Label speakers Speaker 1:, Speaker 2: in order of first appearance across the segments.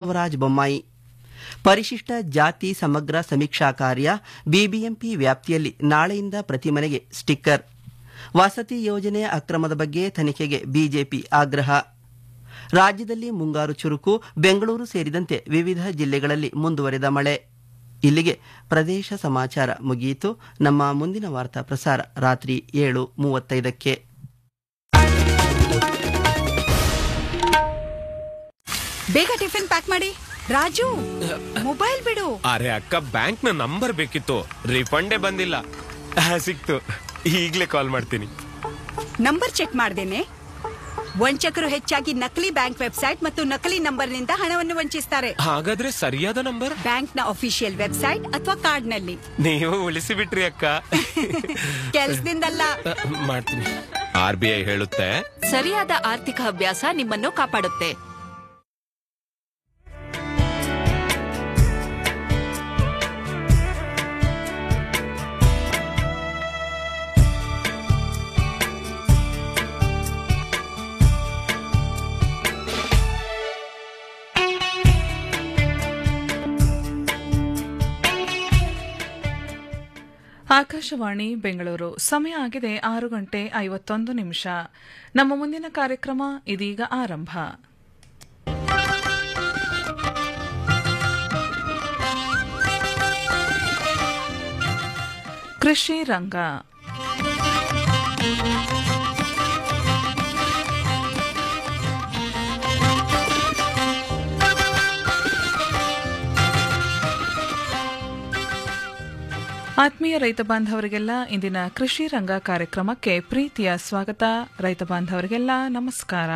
Speaker 1: ಬಸವರಾಜ ಬೊಮ್ಮಾಯಿ ಪರಿಶಿಷ್ಟ ಜಾತಿ ಸಮಗ್ರ ಸಮೀಕ್ಷಾ ಕಾರ್ಯ ಬಿಬಿಎಂಪಿ ವ್ಯಾಪ್ತಿಯಲ್ಲಿ ನಾಳೆಯಿಂದ ಪ್ರತಿ ಮನೆಗೆ ಸ್ಟಿಕ್ಕರ್ ವಸತಿ ಯೋಜನೆ ಅಕ್ರಮದ ಬಗ್ಗೆ ತನಿಖೆಗೆ ಬಿಜೆಪಿ ಆಗ್ರಹ ರಾಜ್ಯದಲ್ಲಿ ಮುಂಗಾರು ಚುರುಕು ಬೆಂಗಳೂರು ಸೇರಿದಂತೆ ವಿವಿಧ ಜಿಲ್ಲೆಗಳಲ್ಲಿ ಮುಂದುವರೆದ ಮಳೆ ಇಲ್ಲಿಗೆ ಪ್ರದೇಶ ಸಮಾಚಾರ ಮುಗಿಯಿತು ನಮ್ಮ ಮುಂದಿನ ವಾರ್ತಾ ಪ್ರಸಾರ ರಾತ್ರಿ ಏಳು ಮೂವತ್ತೈದಕ್ಕೆ
Speaker 2: ಬೇಗ ಟಿಫಿನ್ ಪ್ಯಾಕ್ ಮಾಡಿ ರಾಜು ಮೊಬೈಲ್ ಬಿಡು
Speaker 3: ಅರೆ ಅಕ್ಕ ಬ್ಯಾಂಕ್ ನ ನಂಬರ್ ಬೇಕಿತ್ತು ರಿಫಂಡೇ ಬಂದಿಲ್ಲ ಆ, ಸಿಕ್ತು ಈಗ್ಲೇ ಕಾಲ್ ಮಾಡ್ತೀನಿ
Speaker 2: ನಂಬರ್ ಚೆಕ್ ಮಾಡ್ದೇನೆ ವಂಚಕರು ಹೆಚ್ಚಾಗಿ ನಕಲಿ ಬ್ಯಾಂಕ್ ವೆಬ್ಸೈಟ್ ಮತ್ತು ನಕಲಿ ನಂಬರ್ನಿಂದ ಹಣವನ್ನು ವಂಚಿಸ್ತಾರೆ
Speaker 3: ಹಾಗಾದ್ರೆ ಸರಿಯಾದ ನಂಬರ್
Speaker 2: ಬ್ಯಾಂಕ್ನ ಅಫಿಷಿಯಲ್ ವೆಬ್ಸೈಟ್ ಅಥವಾ ಕಾರ್ಡ್ನಲ್ಲಿ
Speaker 3: ನೀವು ಉಳಿಸಿ ಬಿಟ್ರಿ ಅಕ್ಕ
Speaker 2: ಕೆಲ್ಸದಿಂದಲ್ಲ
Speaker 3: ಆ, ಮಾಡ್ತೀನಿ ಆರ್ ಬಿ ಐ ಹೇಳುತ್ತೆ
Speaker 4: ಸರಿಯಾದ ಆರ್ಥಿಕ ಅಭ್ಯಾಸ ನಿಮ್ಮನ್ನು ಕಾಪಾಡುತ್ತೆ
Speaker 5: ಆಕಾಶವಾಣಿ ಬೆಂಗಳೂರು ಸಮಯ ಆಗಿದೆ ಆರು ಗಂಟೆ ಐವತ್ತೊಂದು ನಿಮಿಷ ನಮ್ಮ ಮುಂದಿನ ಕಾರ್ಯಕ್ರಮ ಇದೀಗ ಆರಂಭ ಕೃಷಿ ರಂಗ ಆತ್ಮೀಯ ರೈತ ಬಾಂಧವರಿಗೆಲ್ಲ ಇಂದಿನ ಕೃಷಿ ರಂಗ ಕಾರ್ಯಕ್ರಮಕ್ಕೆ ಪ್ರೀತಿಯ ಸ್ವಾಗತ ರೈತ ಬಾಂಧವರಿಗೆಲ್ಲ ನಮಸ್ಕಾರ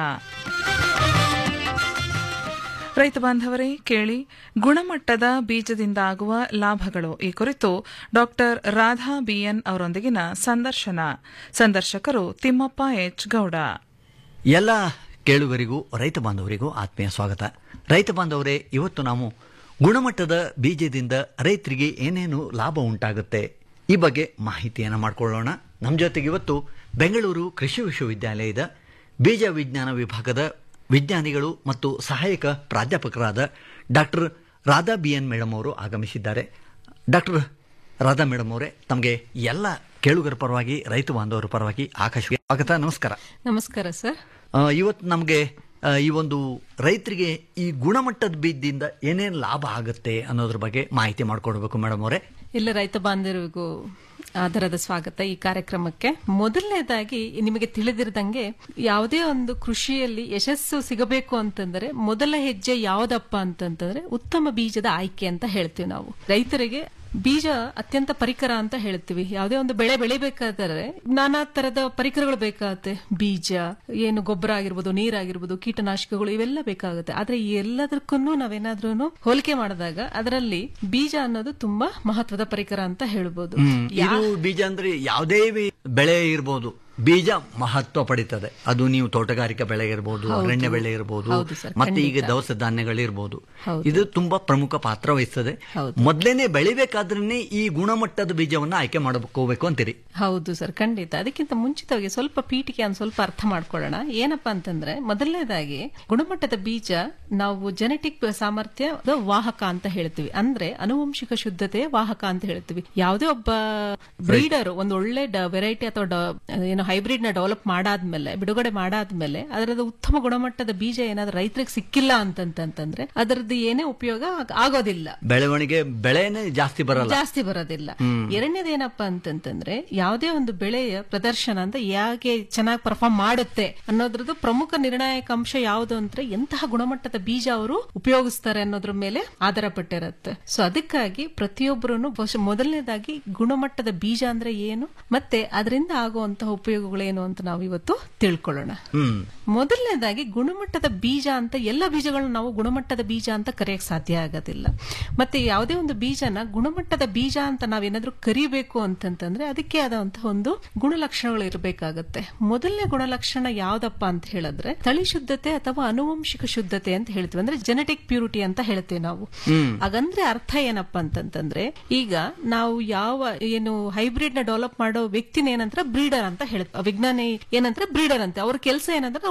Speaker 5: ರೈತ ಬಾಂಧವರೇ ಕೇಳಿ ಗುಣಮಟ್ಟದ ಬೀಜದಿಂದ ಆಗುವ ಲಾಭಗಳು ಈ ಕುರಿತು ಡಾಕ್ಟರ್ ರಾಧಾ ಬಿಎನ್ ಅವರೊಂದಿಗಿನ ಸಂದರ್ಶನ ಸಂದರ್ಶಕರು ತಿಮ್ಮಪ್ಪ ಎಚ್ ಗೌಡ
Speaker 6: ಎಲ್ಲ ಕೇಳುಗರಿಗೂ ರೈತ ಬಾಂಧವರಿಗೂ ಆತ್ಮೀಯ ಸ್ವಾಗತ ರೈತ ಬಾಂಧವರೇ ಇವತ್ತು ನಾವು ಗುಣಮಟ್ಟದ ಬೀಜದಿಂದ ರೈತರಿಗೆ ಏನೇನು ಲಾಭ ಉಂಟಾಗುತ್ತೆ ಈ ಬಗ್ಗೆ ಮಾಹಿತಿಯನ್ನು ಮಾಡಿಕೊಳ್ಳೋಣ ನಮ್ಮ ಜೊತೆಗೆ ಇವತ್ತು ಬೆಂಗಳೂರು ಕೃಷಿ ವಿಶ್ವವಿದ್ಯಾಲಯದ ಬೀಜ ವಿಜ್ಞಾನ ವಿಭಾಗದ ವಿಜ್ಞಾನಿಗಳು ಮತ್ತು ಸಹಾಯಕ ಪ್ರಾಧ್ಯಾಪಕರಾದ doctor Radha B N madam ಅವರು ಆಗಮಿಸಿದ್ದಾರೆ ಡಾಕ್ಟರ್ ರಾಧಾ ಮೇಡಮ್ ಅವರೇ ತಮಗೆ ಎಲ್ಲ ಕೇಳುಗರ ಪರವಾಗಿ ರೈತ ಬಾಂಧವರ ಪರವಾಗಿ ಆಕಾಶ ಸ್ವಾಗತ ನಮಸ್ಕಾರ
Speaker 7: ನಮಸ್ಕಾರ ಸರ್
Speaker 6: ಆ, ಇವತ್ತು ನಮಗೆ ಆ, ಈ ಒಂದು ರೈತರಿಗೆ ಈ ಗುಣಮಟ್ಟದ ಬೀಜದಿಂದ ಏನೇನು ಲಾಭ ಆಗುತ್ತೆ ಅನ್ನೋದ್ರ ಬಗ್ಗೆ ಮಾಹಿತಿ ಮಾಡ್ಕೊಡ್ಬೇಕು ಮೇಡಮ್ ಅವರೇ
Speaker 7: ಎಲ್ಲ ರೈತ ಬಾಂಧವರಿಗೂ ಆಧಾರದ ಸ್ವಾಗತ ಈ ಕಾರ್ಯಕ್ರಮಕ್ಕೆ ಮೊದಲನೇದಾಗಿ ನಿಮಗೆ ತಿಳಿದಿರದಂಗೆ ಯಾವುದೇ ಒಂದು ಕೃಷಿಯಲ್ಲಿ ಯಶಸ್ಸು ಸಿಗಬೇಕು ಅಂತಂದ್ರೆ ಮೊದಲ ಹೆಜ್ಜೆ ಯಾವ್ದಪ್ಪ ಅಂತಂತಂದ್ರೆ ಉತ್ತಮ ಬೀಜದ ಆಯ್ಕೆ ಅಂತ ಹೇಳ್ತೀವಿ ನಾವು ರೈತರಿಗೆ ಬೀಜ ಅತ್ಯಂತ ಪರಿಕರ ಅಂತ ಹೇಳ್ತೀವಿ ಯಾವುದೇ ಒಂದು ಬೆಳೆ ಬೆಳಿಬೇಕಾದ್ರೆ ನಾನಾ ತರದ ಪರಿಕರಗಳು ಬೇಕಾಗುತ್ತೆ ಬೀಜ ಏನು ಗೊಬ್ಬರ ಆಗಿರ್ಬೋದು ನೀರಾಗಿರ್ಬೋದು ಕೀಟನಾಶಕಗಳು ಇವೆಲ್ಲ ಬೇಕಾಗುತ್ತೆ ಆದ್ರೆ ಈ ಎಲ್ಲದಕ್ಕೂ ನಾವೇನಾದ್ರೂ ಹೋಲಿಕೆ ಮಾಡಿದಾಗ ಅದರಲ್ಲಿ ಬೀಜ ಅನ್ನೋದು ತುಂಬಾ ಮಹತ್ವದ ಪರಿಕರ ಅಂತ ಹೇಳ್ಬೋದು
Speaker 6: ಇದು ಬೀಜ ಅಂದ್ರೆ ಯಾವುದೇ ಬಿ- ಬೆಳೆ ಇರ್ಬೋದು ಬೀಜ ಮಹತ್ವ ಪಡಿತದೆ ಅದು ನೀವು ತೋಟಗಾರಿಕಾ ಬೆಳೆ ಇರ್ಬೋದು ಅರಣ್ಯ ಬೆಳೆ ಇರ್ಬೋದು
Speaker 7: ಹೌದು ಸರ್,
Speaker 6: ಮತ್ತೆ ಈಗ
Speaker 7: ಖಂಡಿತ.
Speaker 6: ದವಸ ಧಾನ್ಯಗಳಿರ್ಬೋದು
Speaker 7: ಹೌದು.
Speaker 6: ಇದು ತುಂಬಾ ಪ್ರಮುಖ ಪಾತ್ರ ವಹಿಸ್ತದೆ
Speaker 7: ಹೌದು.
Speaker 6: ಮೊದ್ಲೇನೆ ಬೆಳಿಬೇಕಾದ್ರೆ ಈ ಗುಣಮಟ್ಟದ ಬೀಜವನ್ನ ಆಯ್ಕೆ ಮಾಡಬೇಕು ಅಂತೀರಿ
Speaker 7: ಹೌದು ಸರ್ ಖಂಡಿತ ಅದಕ್ಕಿಂತ ಮುಂಚಿತವಾಗಿ ಸ್ವಲ್ಪ ಪೀಠಿಕೆ ಒಂದು ಸ್ವಲ್ಪ ಅರ್ಥ ಮಾಡ್ಕೊಳ್ಳೋಣ ಏನಪ್ಪಾ ಅಂತಂದ್ರೆ ಮೊದಲನೇದಾಗಿ ಗುಣಮಟ್ಟದ ಬೀಜ ನಾವು ಜೆನೆಟಿಕ್ ಸಾಮರ್ಥ್ಯದ ವಾಹಕ ಅಂತ ಹೇಳ್ತೀವಿ ಅಂದ್ರೆ ಅನುವಂಶಿಕ ಶುದ್ಧತೆಯ ವಾಹಕ ಅಂತ ಹೇಳ್ತೀವಿ ಯಾವುದೇ ಒಬ್ಬ ಬ್ರೀಡರ್ ಒಂದು ಒಳ್ಳೆ ವೆರೈಟಿ ಅಥವಾ ಡ- ಏನು ಹೈಬ್ರಿಡ್ ನ ಡೆವಲಪ್ ಮಾಡಾದ್ಮೇಲೆ ಬಿಡುಗಡೆ ಮಾಡಾದ್ಮೇಲೆ ಅದರದ ಉತ್ತಮ ಗುಣಮಟ್ಟದ ಬೀಜ ಏನಾದ್ರೂ ರೈತರಿಗೆ ಸಿಕ್ಕಿಲ್ಲ ಅಂತಂತಂದ್ರೆ ಅದರದ್ದು ಏನೇ ಉಪಯೋಗ ಆಗ್- ಆಗೋದಿಲ್ಲ
Speaker 6: ಬೆಳವಣಿಗೆ ಬೆಳೆನೇ ಜಾಸ್ತಿ ಬರಲ್ಲ
Speaker 7: ಜಾಸ್ತಿ ಬರೋದಿಲ್ಲ ಎರಡನೇದೇನಪ್ಪಾ ಅಂತಂತಂದ್ರೆ ಯಾವುದೇ ಒಂದು ಬೆಳೆಯ ಪ್ರದರ್ಶನ ಅಂತ ಯಾಕೆ ಚೆನ್ನಾಗಿ ಪರ್ಫಾರ್ಮ್ ಮಾಡುತ್ತೆ ಅನ್ನೋದ್ರದ್ದು ಪ್ರಮುಖ ನಿರ್ಣಾಯಕ ಅಂಶ ಯಾವುದು ಅಂದ್ರೆ ಎಂತಹ ಗುಣಮಟ್ಟದ ಬೀಜ ಅವರು ಉಪಯೋಗಿಸ್ತಾರೆ ಅನ್ನೋದ್ರ ಮೇಲೆ ಆಧಾರ ಪಟ್ಟಿರುತ್ತೆ ಸೊ ಅದಕ್ಕಾಗಿ ಪ್ರತಿಯೊಬ್ಬರು ಮೊದಲನೇದಾಗಿ ಗುಣಮಟ್ಟದ ಬೀಜ ಅಂದ್ರೆ ಏನು ಮತ್ತೆ ಅದರಿಂದ ಆಗುವಂತಹ ಉಪಯೋಗಗಳೇನು ಅಂತ ನಾವು ಇವತ್ತು ತಿಳ್ಕೊಳ್ಳೋಣ
Speaker 6: ಹ್ಮ್
Speaker 7: ಮೊದಲನೇದಾಗಿ ಗುಣಮಟ್ಟದ ಬೀಜ ಅಂತ ಎಲ್ಲ ಬೀಜಗಳನ್ನ ನಾವು ಗುಣಮಟ್ಟದ ಬೀಜ ಅಂತ ಕರೆಯಕ್ ಸಾಧ್ಯ ಆಗೋದಿಲ್ಲ ಮತ್ತೆ ಯಾವುದೇ ಒಂದು ಬೀಜನ ಗುಣಮಟ್ಟದ ಬೀಜ ಅಂತ ನಾವೇನಾದ್ರೂ ಕರಿಬೇಕು ಅಂತಂತಂದ್ರೆ ಅದಕ್ಕೆ ಆದಂತಹ ಒಂದು ಗುಣಲಕ್ಷಣಗಳು ಇರಬೇಕಾಗತ್ತೆ ಮೊದಲನೇ ಗುಣಲಕ್ಷಣ ಯಾವ್ದಪ್ಪ ಅಂತ ಹೇಳಿದ್ರೆ ತಳಿ ಶುದ್ಧತೆ ಅಥವಾ ಅನುವಂಶಿಕ ಶುದ್ಧತೆ ಅಂತ ಹೇಳ್ತೀವಿ ಅಂದ್ರೆ ಜೆನೆಟಿಕ್ ಪ್ಯೂರಿಟಿ ಅಂತ ಹೇಳ್ತೀವಿ ನಾವು ಹಾಗಂದ್ರೆ ಅರ್ಥ ಏನಪ್ಪಾ ಅಂತಂತಂದ್ರೆ ಈಗ ನಾವು ಯಾವ ಏನು ಹೈಬ್ರಿಡ್ ನ ಡೆವಲಪ್ ಮಾಡೋ ವ್ಯಕ್ತಿನ ಏನಂದ್ರೆ ಬ್ರೀಡರ್ ಅಂತ ಹೇಳ್ತೀವಿ ವಿಜ್ಞಾನಿ ಏನಂದ್ರೆ ಬ್ರೀಡರ್ ಅಂತ ಅವ್ರ ಕೆಲಸ ಏನಂದ್ರೆ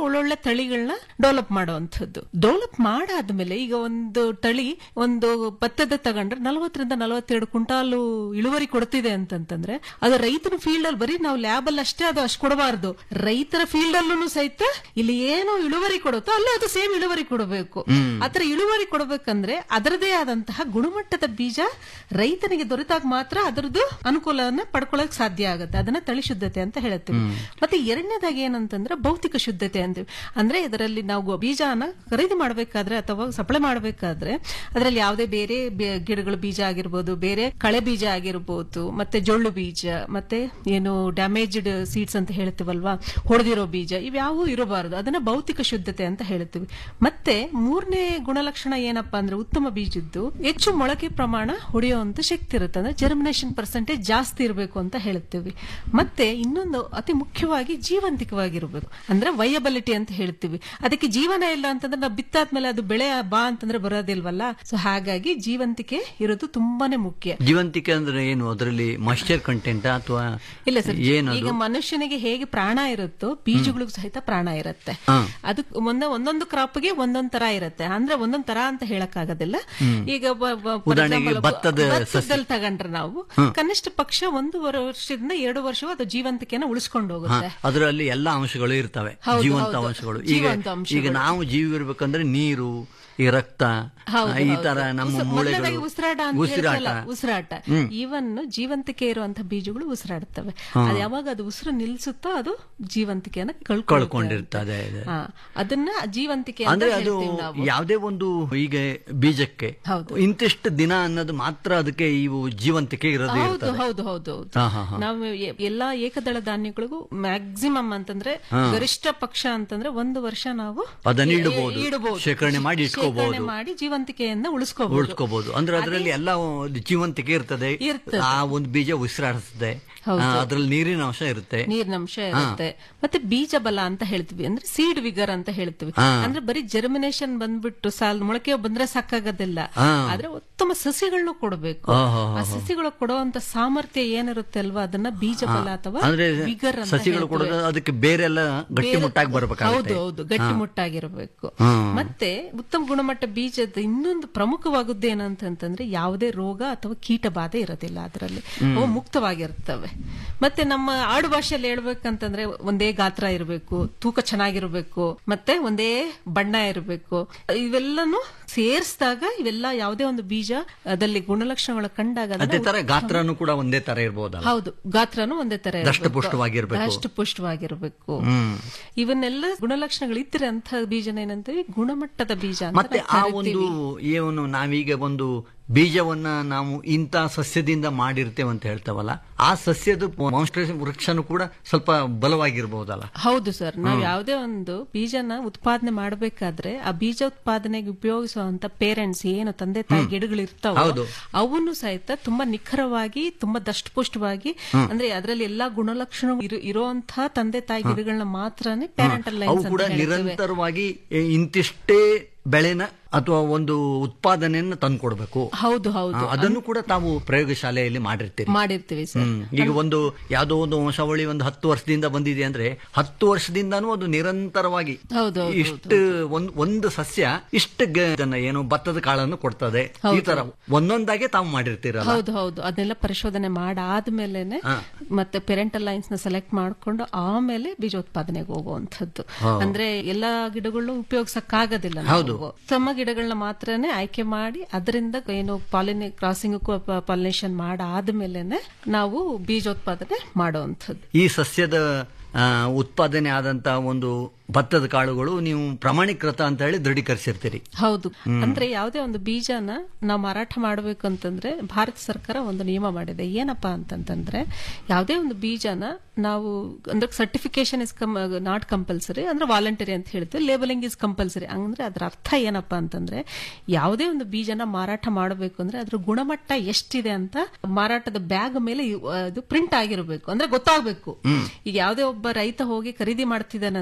Speaker 7: ಒಳ್ಳೊಳ್ಳೆ ತಳಿಗಳನ್ನ ಡೆವಲಪ್ ಮಾಡುವಂಥದ್ದು ಡೆವಲಪ್ ಮಾಡಾದ್ಮೇಲೆ ಈಗ ಒಂದು ತಳಿ ಒಂದು ಭತ್ತದ ತಗೊಂಡ್ರೆ ನಲವತ್ತರಿಂದ ನಲವತ್ತೆರಡು ಕ್ವಿಂಟಾಲು ಇಳುವರಿ ಕೊಡ್ತಿದೆ ಅಂತಂತಂದ್ರೆ ಅದು ರೈತನ ಫೀಲ್ಡ್ ಅಲ್ಲಿ ಬರೀ ನಾವು ಲ್ಯಾಬ್ ಅಲ್ಲಿ ಅಷ್ಟೇ ಅದು ಅಷ್ಟು ಕೊಡಬಾರ್ದು ರೈತರ ಫೀಲ್ಡ್ ಅಲ್ಲೂ ಸಹಿತ ಇಲ್ಲಿ ಏನು ಇಳುವರಿ ಕೊಡುತ್ತೋ ಅಲ್ಲೇ ಅದು ಸೇಮ್ ಇಳುವರಿ ಕೊಡಬೇಕು ಆತರ ಇಳುವರಿ ಕೊಡಬೇಕಂದ್ರೆ ಅದರದೇ ಆದಂತಹ ಗುಣಮಟ್ಟದ ಬೀಜ ರೈತನಿಗೆ ದೊರೆತಾಗ ಮಾತ್ರ ಅದರದ್ದು ಅನುಕೂಲವನ್ನ ಪಡ್ಕೊಳ್ಳೋಕೆ ಸಾಧ್ಯ ಆಗುತ್ತೆ ಅದನ್ನ ತಳಿ ಶುದ್ಧತೆ ಅಂತ ಹೇಳ್ತೀವಿ ಮತ್ತೆ ಎರಡನೇದಾಗಿ ಏನಂತಂದ್ರೆ ಭೌತಿಕ ಶುದ್ಧತೆ ಅಂತೀವಿ ಅಂದ್ರೆ ಇದರಲ್ಲಿ ನಾವು ಬೀಜನ ಖರೀದಿ ಮಾಡಬೇಕಾದ್ರೆ ಅಥವಾ ಸಪ್ಲೈ ಮಾಡಬೇಕಾದ್ರೆ ಅದರಲ್ಲಿ ಯಾವುದೇ ಬೇರೆ ಬೆ- ಗಿಡಗಳ ಬೀಜ ಆಗಿರ್ಬೋದು ಬೇರೆ ಕಳೆ ಬೀಜ ಆಗಿರ್ಬೋದು ಮತ್ತೆ ಜೊಳ್ಳು ಬೀಜ ಮತ್ತೆ ಏನು ಡ್ಯಾಮೇಜ್ಡ್ ಸೀಡ್ಸ್ ಅಂತ ಹೇಳ್ತೀವಲ್ವಾ ಹೊಡೆದಿರೋ ಬೀಜ ಇವ್ಯಾವೂ ಇರಬಾರದು ಅದನ್ನ ಭೌತಿಕ ಶುದ್ಧತೆ ಅಂತ ಹೇಳ್ತೀವಿ ಮತ್ತೆ ಮೂರನೇ ಗುಣಲಕ್ಷಣ ಏನಪ್ಪಾ ಅಂದ್ರೆ ಉತ್ತಮ ಬೀಜದ್ದು ಹೆಚ್ಚು ಮೊಳಕೆ ಪ್ರಮಾಣ ಹೊಡೆಯುವಂತ ಶಕ್ತಿ ಇರುತ್ತೆ ಅಂದ್ರೆ ಜರ್ಮಿನೇಷನ್ ಪರ್ಸೆಂಟೇಜ್ ಜಾಸ್ತಿ ಇರಬೇಕು ಅಂತ ಹೇಳ್ತೀವಿ ಮತ್ತೆ ಇನ್ನೊಂದು ಅತಿ ಮುಖ್ಯವಾಗಿ ಜೀವಂತಿಕವಾಗಿರ್ಬೇಕು ಅಂದ್ರೆ ವಯಬಲಿಟಿ ಅಂತ ಹೇಳ್ತೀವಿ ಅದಕ್ಕೆ ಜೀವನ ಇಲ್ಲ ಅಂತಂದ್ರೆ ನಾವು ಬಿತ್ತಾದ್ಮೇಲೆ ಅದು ಬೆಳೆ ಬಾ ಅಂತಂದ್ರೆ ಬರೋದಿಲ್ವಲ್ಲ ಸೊ ಹಾಗಾಗಿ ಜೀವಂತಿಕೆ ಇರೋದು ತುಂಬಾನೇ ಮುಖ್ಯ
Speaker 6: ಜೀವಂತಿಕೆ ಅಂದ್ರೆ ಏನು ಅದರಲ್ಲಿ ಮಾಯಿಶ್ಚರ್ ಕಂಟೆಂಟ್ ಅಥವಾ
Speaker 7: ಇಲ್ಲ ಸರ್
Speaker 6: ಏನದು
Speaker 7: ಈಗ ಮನುಷ್ಯನಿಗೆ ಹೇಗೆ ಪ್ರಾಣ ಇರುತ್ತೋ ಬೀಜಗಳಿಗೂ ಸಹಿತ ಪ್ರಾಣ ಇರುತ್ತೆ
Speaker 6: ಹಾ.
Speaker 7: ಅದು ಒಂದ ಒಂದೊಂದು ಕ್ರಾಪ್ಗೆ ಒಂದೊಂದ್ ತರ ಇರುತ್ತೆ ಅಂದ್ರೆ ಒಂದೊಂದ್ ತರ ಅಂತ ಹೇಳಕ್ ಆಗೋದಿಲ್ಲ ಈಗ ಬ- ಬ- for
Speaker 6: ಉದಾಹರಣೆಗೆ
Speaker 7: example,
Speaker 6: ಭತ್ತದ
Speaker 7: ಭತ್ತದಲ್ಲಿ ತಗೊಂಡ್ರೆ ನಾವು ಕನಿಷ್ಠ ಪಕ್ಷ ಒಂದು ವರ್ಷದಿಂದ ಎರಡು ವರ್ಷ ಅದು ಜೀವಂತಿಕೆನ ಉಳಿಸ್ಕೊಂಡು
Speaker 6: ಹಾ,
Speaker 7: ಹೋಗುತ್ತೆ
Speaker 6: ಅದರಲ್ಲಿ ಎಲ್ಲ ಅಂಶಗಳು ಇರ್ತವೆ
Speaker 7: ಹೌದು,
Speaker 6: ಜೀವಂತ
Speaker 7: ಹೌದು.
Speaker 6: ಅಂಶಗಳು ಈಗ
Speaker 7: ಜೀವಂತ ಅಂಶಗಳು.
Speaker 6: ಈಗ ನಾವು ಜೀವ ಇರ್ಬೇಕಂದ್ರೆ ನೀರು ಈ ರಕ್ತ
Speaker 7: ಹೌದು,
Speaker 6: ಈ
Speaker 7: ಹೌದು.
Speaker 6: ತರ ನಮ್ಮ
Speaker 7: ಉಸ- ಮೊದಲನೇದಾಗಿ
Speaker 6: ಮೂಳೆಗಳು
Speaker 7: ಉಸಿರಾಟ ಅಂತ
Speaker 6: ಉಸಿರಾಟ
Speaker 7: ಹೇಳ್ತಲ್ಲ, ಉಸಿರಾಟ ಈವನ್ ಜೀವಂತಿಕೆ ಇರುವಂತಹ ಬೀಜಗಳು ಉಸಿರಾಡ್ತವೆ ಅದು ಯಾವಾಗ ಅದು ಉಸಿರು ನಿಲ್ಸುತ್ತೋ ಅದು ಜೀವಂತಿಕೆಯನ್ನ ಕಳ್ಕೊಳ್ಳುತ್ತೆ
Speaker 6: ಕಳ್ಕೊಂಡಿರ್ತದೆ
Speaker 7: ಅಂತ. ಹಾ, ಅದನ್ನ ಜೀವಂತಿಕೆ ಅಂತ
Speaker 6: ಅಂದ್ರೆ ಅದು
Speaker 7: ಹೇಳ್ತೀವಿ ನಾವು
Speaker 6: ಯಾವುದೇ ಒಂದು ಈಗ ಬೀಜಕ್ಕೆ
Speaker 7: ಹೌದು.
Speaker 6: ಇಂತಿಷ್ಟು ದಿನ ಅನ್ನೋದು ಮಾತ್ರ ಅದಕ್ಕೆ ಇವು ಜೀವಂತಿಕೆ ಇರೋದೇ
Speaker 7: ಹೌದು
Speaker 6: ಇರ್ತದೆ
Speaker 7: ಹೌದು ಹೌದು ಹೌದು
Speaker 6: ಹಾ, ಹಾ, ಹಾ.
Speaker 7: ನಾವು ಎ- ಎಲ್ಲಾ ಏಕದಳ ಧಾನ್ಯಗಳಿಗೂ ಮ್ಯಾಕ್ಸಿಮಮ್ ಅಂತಂದ್ರೆ ಗರಿಷ್ಠ ಪಕ್ಷ ಅಂತಂದ್ರೆ ಒಂದು ವರ್ಷ ನಾವು
Speaker 6: ಅದನ್ನ
Speaker 7: ಇ-
Speaker 6: ಇಡಬಹುದು.
Speaker 7: ಇಡಬಹುದು.
Speaker 6: ಶೇಖರಣೆ ಮಾಡಿ ಇಟ್ಕೋಬಹುದು.
Speaker 7: ಶೇಖರಣೆ ಮಾಡಿ ಜೀವಂತಿಕೆಯನ್ನ ಉಳಿಸ್ಕೋಬಹುದು
Speaker 6: ಉಳಿಸ್ಕೋಬಹುದು ಅಂದ್ರೆ ಅದರಲ್ಲಿ ಎಲ್ಲ ಒಂದು ಜೀವಂತಿಕೆ ಇರ್ತದೆ
Speaker 7: ಇರ್ತದೆ.
Speaker 6: ಆ ಒಂದು ಬೀಜ ಉಸಿರಾಡಿಸ್ತದೆ
Speaker 7: ಹೌದು.
Speaker 6: ಅದ್ರಲ್ಲಿ ನೀರಿನ ಅಂಶ ಇರುತ್ತೆ
Speaker 7: ನೀರಿನಂಶ ಇರುತ್ತೆ ಮತ್ತೆ ಬೀಜ ಬಲ ಅಂತ ಹೇಳ್ತೀವಿ ಅಂದ್ರೆ ಸೀಡ್ ವಿಗರ್ ಅಂತ ಹೇಳ್ತೀವಿ
Speaker 6: ಹಾ.
Speaker 7: ಅಂದ್ರೆ ಬರೀ ಜರ್ಮಿನೇಷನ್ ಬಂದ್ಬಿಟ್ಟು ಸಾಲ್ ಮೊಳಕೆ ಬಂದ್ರೆ ಸಾಕಾಗೋದಿಲ್ಲ
Speaker 6: ಹಾ.
Speaker 7: ಆದ್ರೆ ಉತ್ತಮ ಸಸಿಗಳನ್ನ ಕೊಡಬೇಕು
Speaker 6: ಆ, ಹಾ, ಹಾ,
Speaker 7: ಆ ಸಸಿಗಳು ಕೊಡುವಂತ ಸಾಮರ್ಥ್ಯ ಏನಿರುತ್ತೆ ಅಲ್ವಾ ಅದನ್ನ ಬೀಜ ಬಲ ಅಥವಾ
Speaker 6: ಅಂದ್ರೆ
Speaker 7: ವಿಗರ್ ಅಂತ
Speaker 6: ಸಸಿಗಳು
Speaker 7: ಹೇಳ್ತೀವಿ.
Speaker 6: ಕೊಡೋದು ಅದಕ್ಕೆ ಬೇರೆ ಎಲ್ಲ ಗಟ್ಟಿಮುಟ್ಟಾಗಿ
Speaker 7: ಹೌದು
Speaker 6: ಬರ್ಬೇಕಾಗುತ್ತೆ
Speaker 7: ಹೌದು ಗಟ್ಟಿಮುಟ್ಟಾಗಿರ್ಬೇಕು
Speaker 6: ಹ್ಮ್.
Speaker 7: ಮತ್ತೆ ಉತ್ತಮ ಗುಣಮಟ್ಟ ಬೀಜದ ಇನ್ನೊಂದು ಪ್ರಮುಖವಾಗುದ್ದು ಏನಂತಂತಂದ್ರೆ ಯಾವುದೇ ರೋಗ ಅಥವಾ ಕೀಟ ಬಾಧೆ ಇರೋದಿಲ್ಲ ಅದರಲ್ಲಿ ಅವು ಮುಕ್ತವಾಗಿರ್ತವೆ ಮತ್ತೆ ನಮ್ಮ ಆಡು ಭಾಷೆಯಲ್ಲಿ ಹೇಳ್ಬೇಕಂತಂದ್ರೆ ಒಂದೇ ಗಾತ್ರ ಇರಬೇಕು ತೂಕ ಚೆನ್ನಾಗಿರ್ಬೇಕು ಮತ್ತೆ ಒಂದೇ ಬಣ್ಣ ಇರಬೇಕು ಇವೆಲ್ಲನೂ ಸೇರಿಸಿದಾಗ ಇವೆಲ್ಲ ಯಾವುದೇ ಒಂದು ಬೀಜ ಅದಲ್ಲಿ ಗುಣಲಕ್ಷಣಗಳ ಕಂಡಾಗ ಅದನ್ನ
Speaker 6: ಅದೇ ತರ ಗಾತ್ರನೂ ಕೂಡ ಒಂದೇ ತರ ಇರ್ಬೋದಲ್ಲ
Speaker 7: ಹೌದು ಗಾತ್ರನೂ ಒಂದೇ ತರ ಇರ್ಬೇಕು.
Speaker 6: ದಷ್ಟಪುಷ್ಟವಾಗಿರ್ಬೇಕು.
Speaker 7: ದಷ್ಟಪುಷ್ಟವಾಗಿರ್ಬೇಕು
Speaker 6: ಹ್ಮ್.
Speaker 7: ಇವನ್ನೆಲ್ಲ ಗುಣಲಕ್ಷಣಗಳು ಇದ್ರೆ ಅಂತ ಬೀಜನ ಏನಂತೀವಿ ಗುಣಮಟ್ಟದ ಬೀಜ ಅಂತ
Speaker 6: ಮತ್ತೆ
Speaker 7: ನಾವು
Speaker 6: ಆ ಒಂದು
Speaker 7: ಕರಿತೀವಿ.
Speaker 6: ಏನು ನಾವೀಗ ಒಂದು ಬೀಜವನ್ನ ನಾವು ಇಂಥ ಸಸ್ಯದಿಂದ ಮಾಡಿರ್ತೇವೆ ಅಂತ ಹೇಳ್ತಾವಲ್ಲ ಆ ಸಸ್ಯದ ಮಾನ್ಸ್ಟ್ರೇಷ ವೃಕ್ಷನು ಕೂಡ ಸ್ವಲ್ಪ ಬಲವಾಗಿರ್ಬಹುದಲ್ಲ
Speaker 7: ಹೌದು ಸರ್ ನಾವು ಯಾವುದೇ ಒಂದು ಬೀಜನ ಉತ್ಪಾದನೆ ಮಾಡಬೇಕಾದ್ರೆ ಆ ಬೀಜ ಉತ್ಪಾದನೆಗೆ ಉಪಯೋಗಿಸುವಂತ ಪೇರೆಂಟ್ಸ್ ಏನು ತಂದೆ ತಾಯಿ ಗಿಡಗಳು ಇರ್ತಾವ
Speaker 6: ಹೌದು.
Speaker 7: ಅವನ್ನು ಸಹಿತ ತುಂಬಾ ನಿಖರವಾಗಿ ತುಂಬಾ ದಷ್ಟಪುಷ್ಟವಾಗಿ ಅಂದ್ರೆ ಅದರಲ್ಲಿ ಎಲ್ಲಾ ಗುಣಲಕ್ಷಣ ಇರುವಂತಹ ತಂದೆ ತಾಯಿ ಗಿಡಗಳನ್ನ ಮಾತ್ರನೇ ಪ್ಯಾರೆಂಟಲ್
Speaker 6: ಅವು
Speaker 7: ಲೈನ್ಸ್
Speaker 6: ಕೂಡ
Speaker 7: ಅಂತ ಹೇಳ್ತೇವೆ
Speaker 6: ನಿರಂತರವಾಗಿ ಎ, ಇಂತಿಷ್ಟೇ ಬೆಳೆನ ಅಥವಾ ಒಂದು ಉತ್ಪಾದನೆಯನ್ನು ತಂದ್ಕೊಡ್ಬೇಕು
Speaker 7: ಹೌದು ಹೌದು
Speaker 6: ಆ, ಅದನ್ನು ಕೂಡ ತಾವು ಪ್ರಯೋಗಶಾಲೆಯಲ್ಲಿ ಮಾಡಿರ್ತೀರಿ
Speaker 7: ಮಾಡಿರ್ತೀವಿ ಸರ್
Speaker 6: ಹ್ಮ್. ಈಗ ಒಂದು ಯಾವುದೋ ಒಂದು ವಂಶಾವಳಿ ಒಂದು ಹತ್ತು ವರ್ಷದಿಂದ ಬಂದಿದೆ ಅಂದ್ರೆ ಹತ್ತು ವರ್ಷದಿಂದನೂ ಅದು ನಿರಂತರವಾಗಿ
Speaker 7: ಹೌದು, ಹೌದು,
Speaker 6: ಇಷ್ಟು ಒಂದ್ ಒಂದು ಸಸ್ಯ ಇಷ್ಟು ಗ- ಇದನ್ನ ಏನು ಭತ್ತದ ಕಾಳನ್ನು ಕೊಡ್ತದೆ ಈ ತರ ಒಂದೊಂದಾಗೆ ತಾವು ಮಾಡಿರ್ತೀರಲ್ಲ
Speaker 7: ಹೌದು ಹೌದು ಅದನ್ನೆಲ್ಲ ಪರಿಶೋಧನೆ ಮಾಡಾದ್ಮೇಲೆನೆ
Speaker 6: ಹಾ.
Speaker 7: ಮತ್ತೆ ಪೆರೆಂಟಲ್ ಲೈನ್ಸ್ ನ ಸೆಲೆಕ್ಟ್ ಮಾಡ್ಕೊಂಡು ಆಮೇಲೆ ಬೀಜೋತ್ಪಾದನೆಗೆ ಹೋಗುವಂತದ್ದು ಅಂದ್ರೆ ಎಲ್ಲಾ ಗಿಡಗಳನ್ನು ಉಪಯೋಗಿಸಕ್ಕಾಗೋದಿಲ್ಲ ನಾವು. ತಮ್ಮ ಗಿಡಗಳನ್ನ ಮಾತ್ರನೇ ಆಯ್ಕೆ ಮಾಡಿ ಅದರಿಂದ ಏನು ಪಾಲಿನೇ ಕ್ರಾಸಿಂಗ್ ಪಾಲಿನೇಷನ್ ಮಾಡಾದ್ಮೇಲೆನೆ ನಾವು ಬೀಜೋತ್ಪಾದನೆ ಮಾಡುವಂಥದ್ದು
Speaker 6: ಈ ಸಸ್ಯದ ಆ, ಉತ್ಪಾದನೆ ಆದಂತ ಒಂದು ಭತ್ತದ ಕಾಳುಗಳು ನೀವು ಪ್ರಮಾಣೀಕೃತ ಅಂತ ಹೇಳಿ ದೃಢೀಕರಿಸಿರ್ತೀರಿ
Speaker 7: ಹೌದು ಅಂದ್ರೆ ಯಾವುದೇ ಒಂದು ಬೀಜನ ನಾವು ಮಾರಾಟ ಮಾಡಬೇಕು ಅಂತಂದ್ರೆ ಭಾರತ ಸರ್ಕಾರ ಒಂದು ನಿಯಮ ಮಾಡಿದೆ ಏನಪ್ಪಾ ಅಂತಂತಂದ್ರೆ ಯಾವುದೇ ಒಂದು ಬೀಜನ ನಾವು ಅಂದ್ರೆ ಸರ್ಟಿಫಿಕೇಶನ್ ಇಸ್ ನಾಟ್ ಕಂಪಲ್ಸರಿ ಅಂದ್ರೆ ವಾಲಂಟರಿ ಅಂತ ಹೇಳ್ತೀವಿ ಲೇಬಲಿಂಗ್ ಇಸ್ ಕಂಪಲ್ಸರಿ ಅಂದ್ರೆ ಅದ್ರ ಅರ್ಥ ಏನಪ್ಪಾ ಅಂತಂದ್ರೆ ಯಾವುದೇ ಒಂದು ಬೀಜನ ಮಾರಾಟ ಮಾಡಬೇಕು ಅಂದ್ರೆ ಅದ್ರ ಗುಣಮಟ್ಟ ಎಷ್ಟಿದೆ ಅಂತ ಮಾರಾಟದ ಬ್ಯಾಗ್ ಮೇಲೆ ಇವ್- ಅದು ಪ್ರಿಂಟ್ ಆಗಿರಬೇಕು ಅಂದ್ರೆ ಗೊತ್ತಾಗಬೇಕು ಈಗ ಯಾವುದೇ ಒಬ್ಬ ರೈತ ಹೋಗಿ ಖರೀದಿ ಮಾಡ್ತಿದ್ದಾನೆ ಅಂತಂತಂದ್ರೆ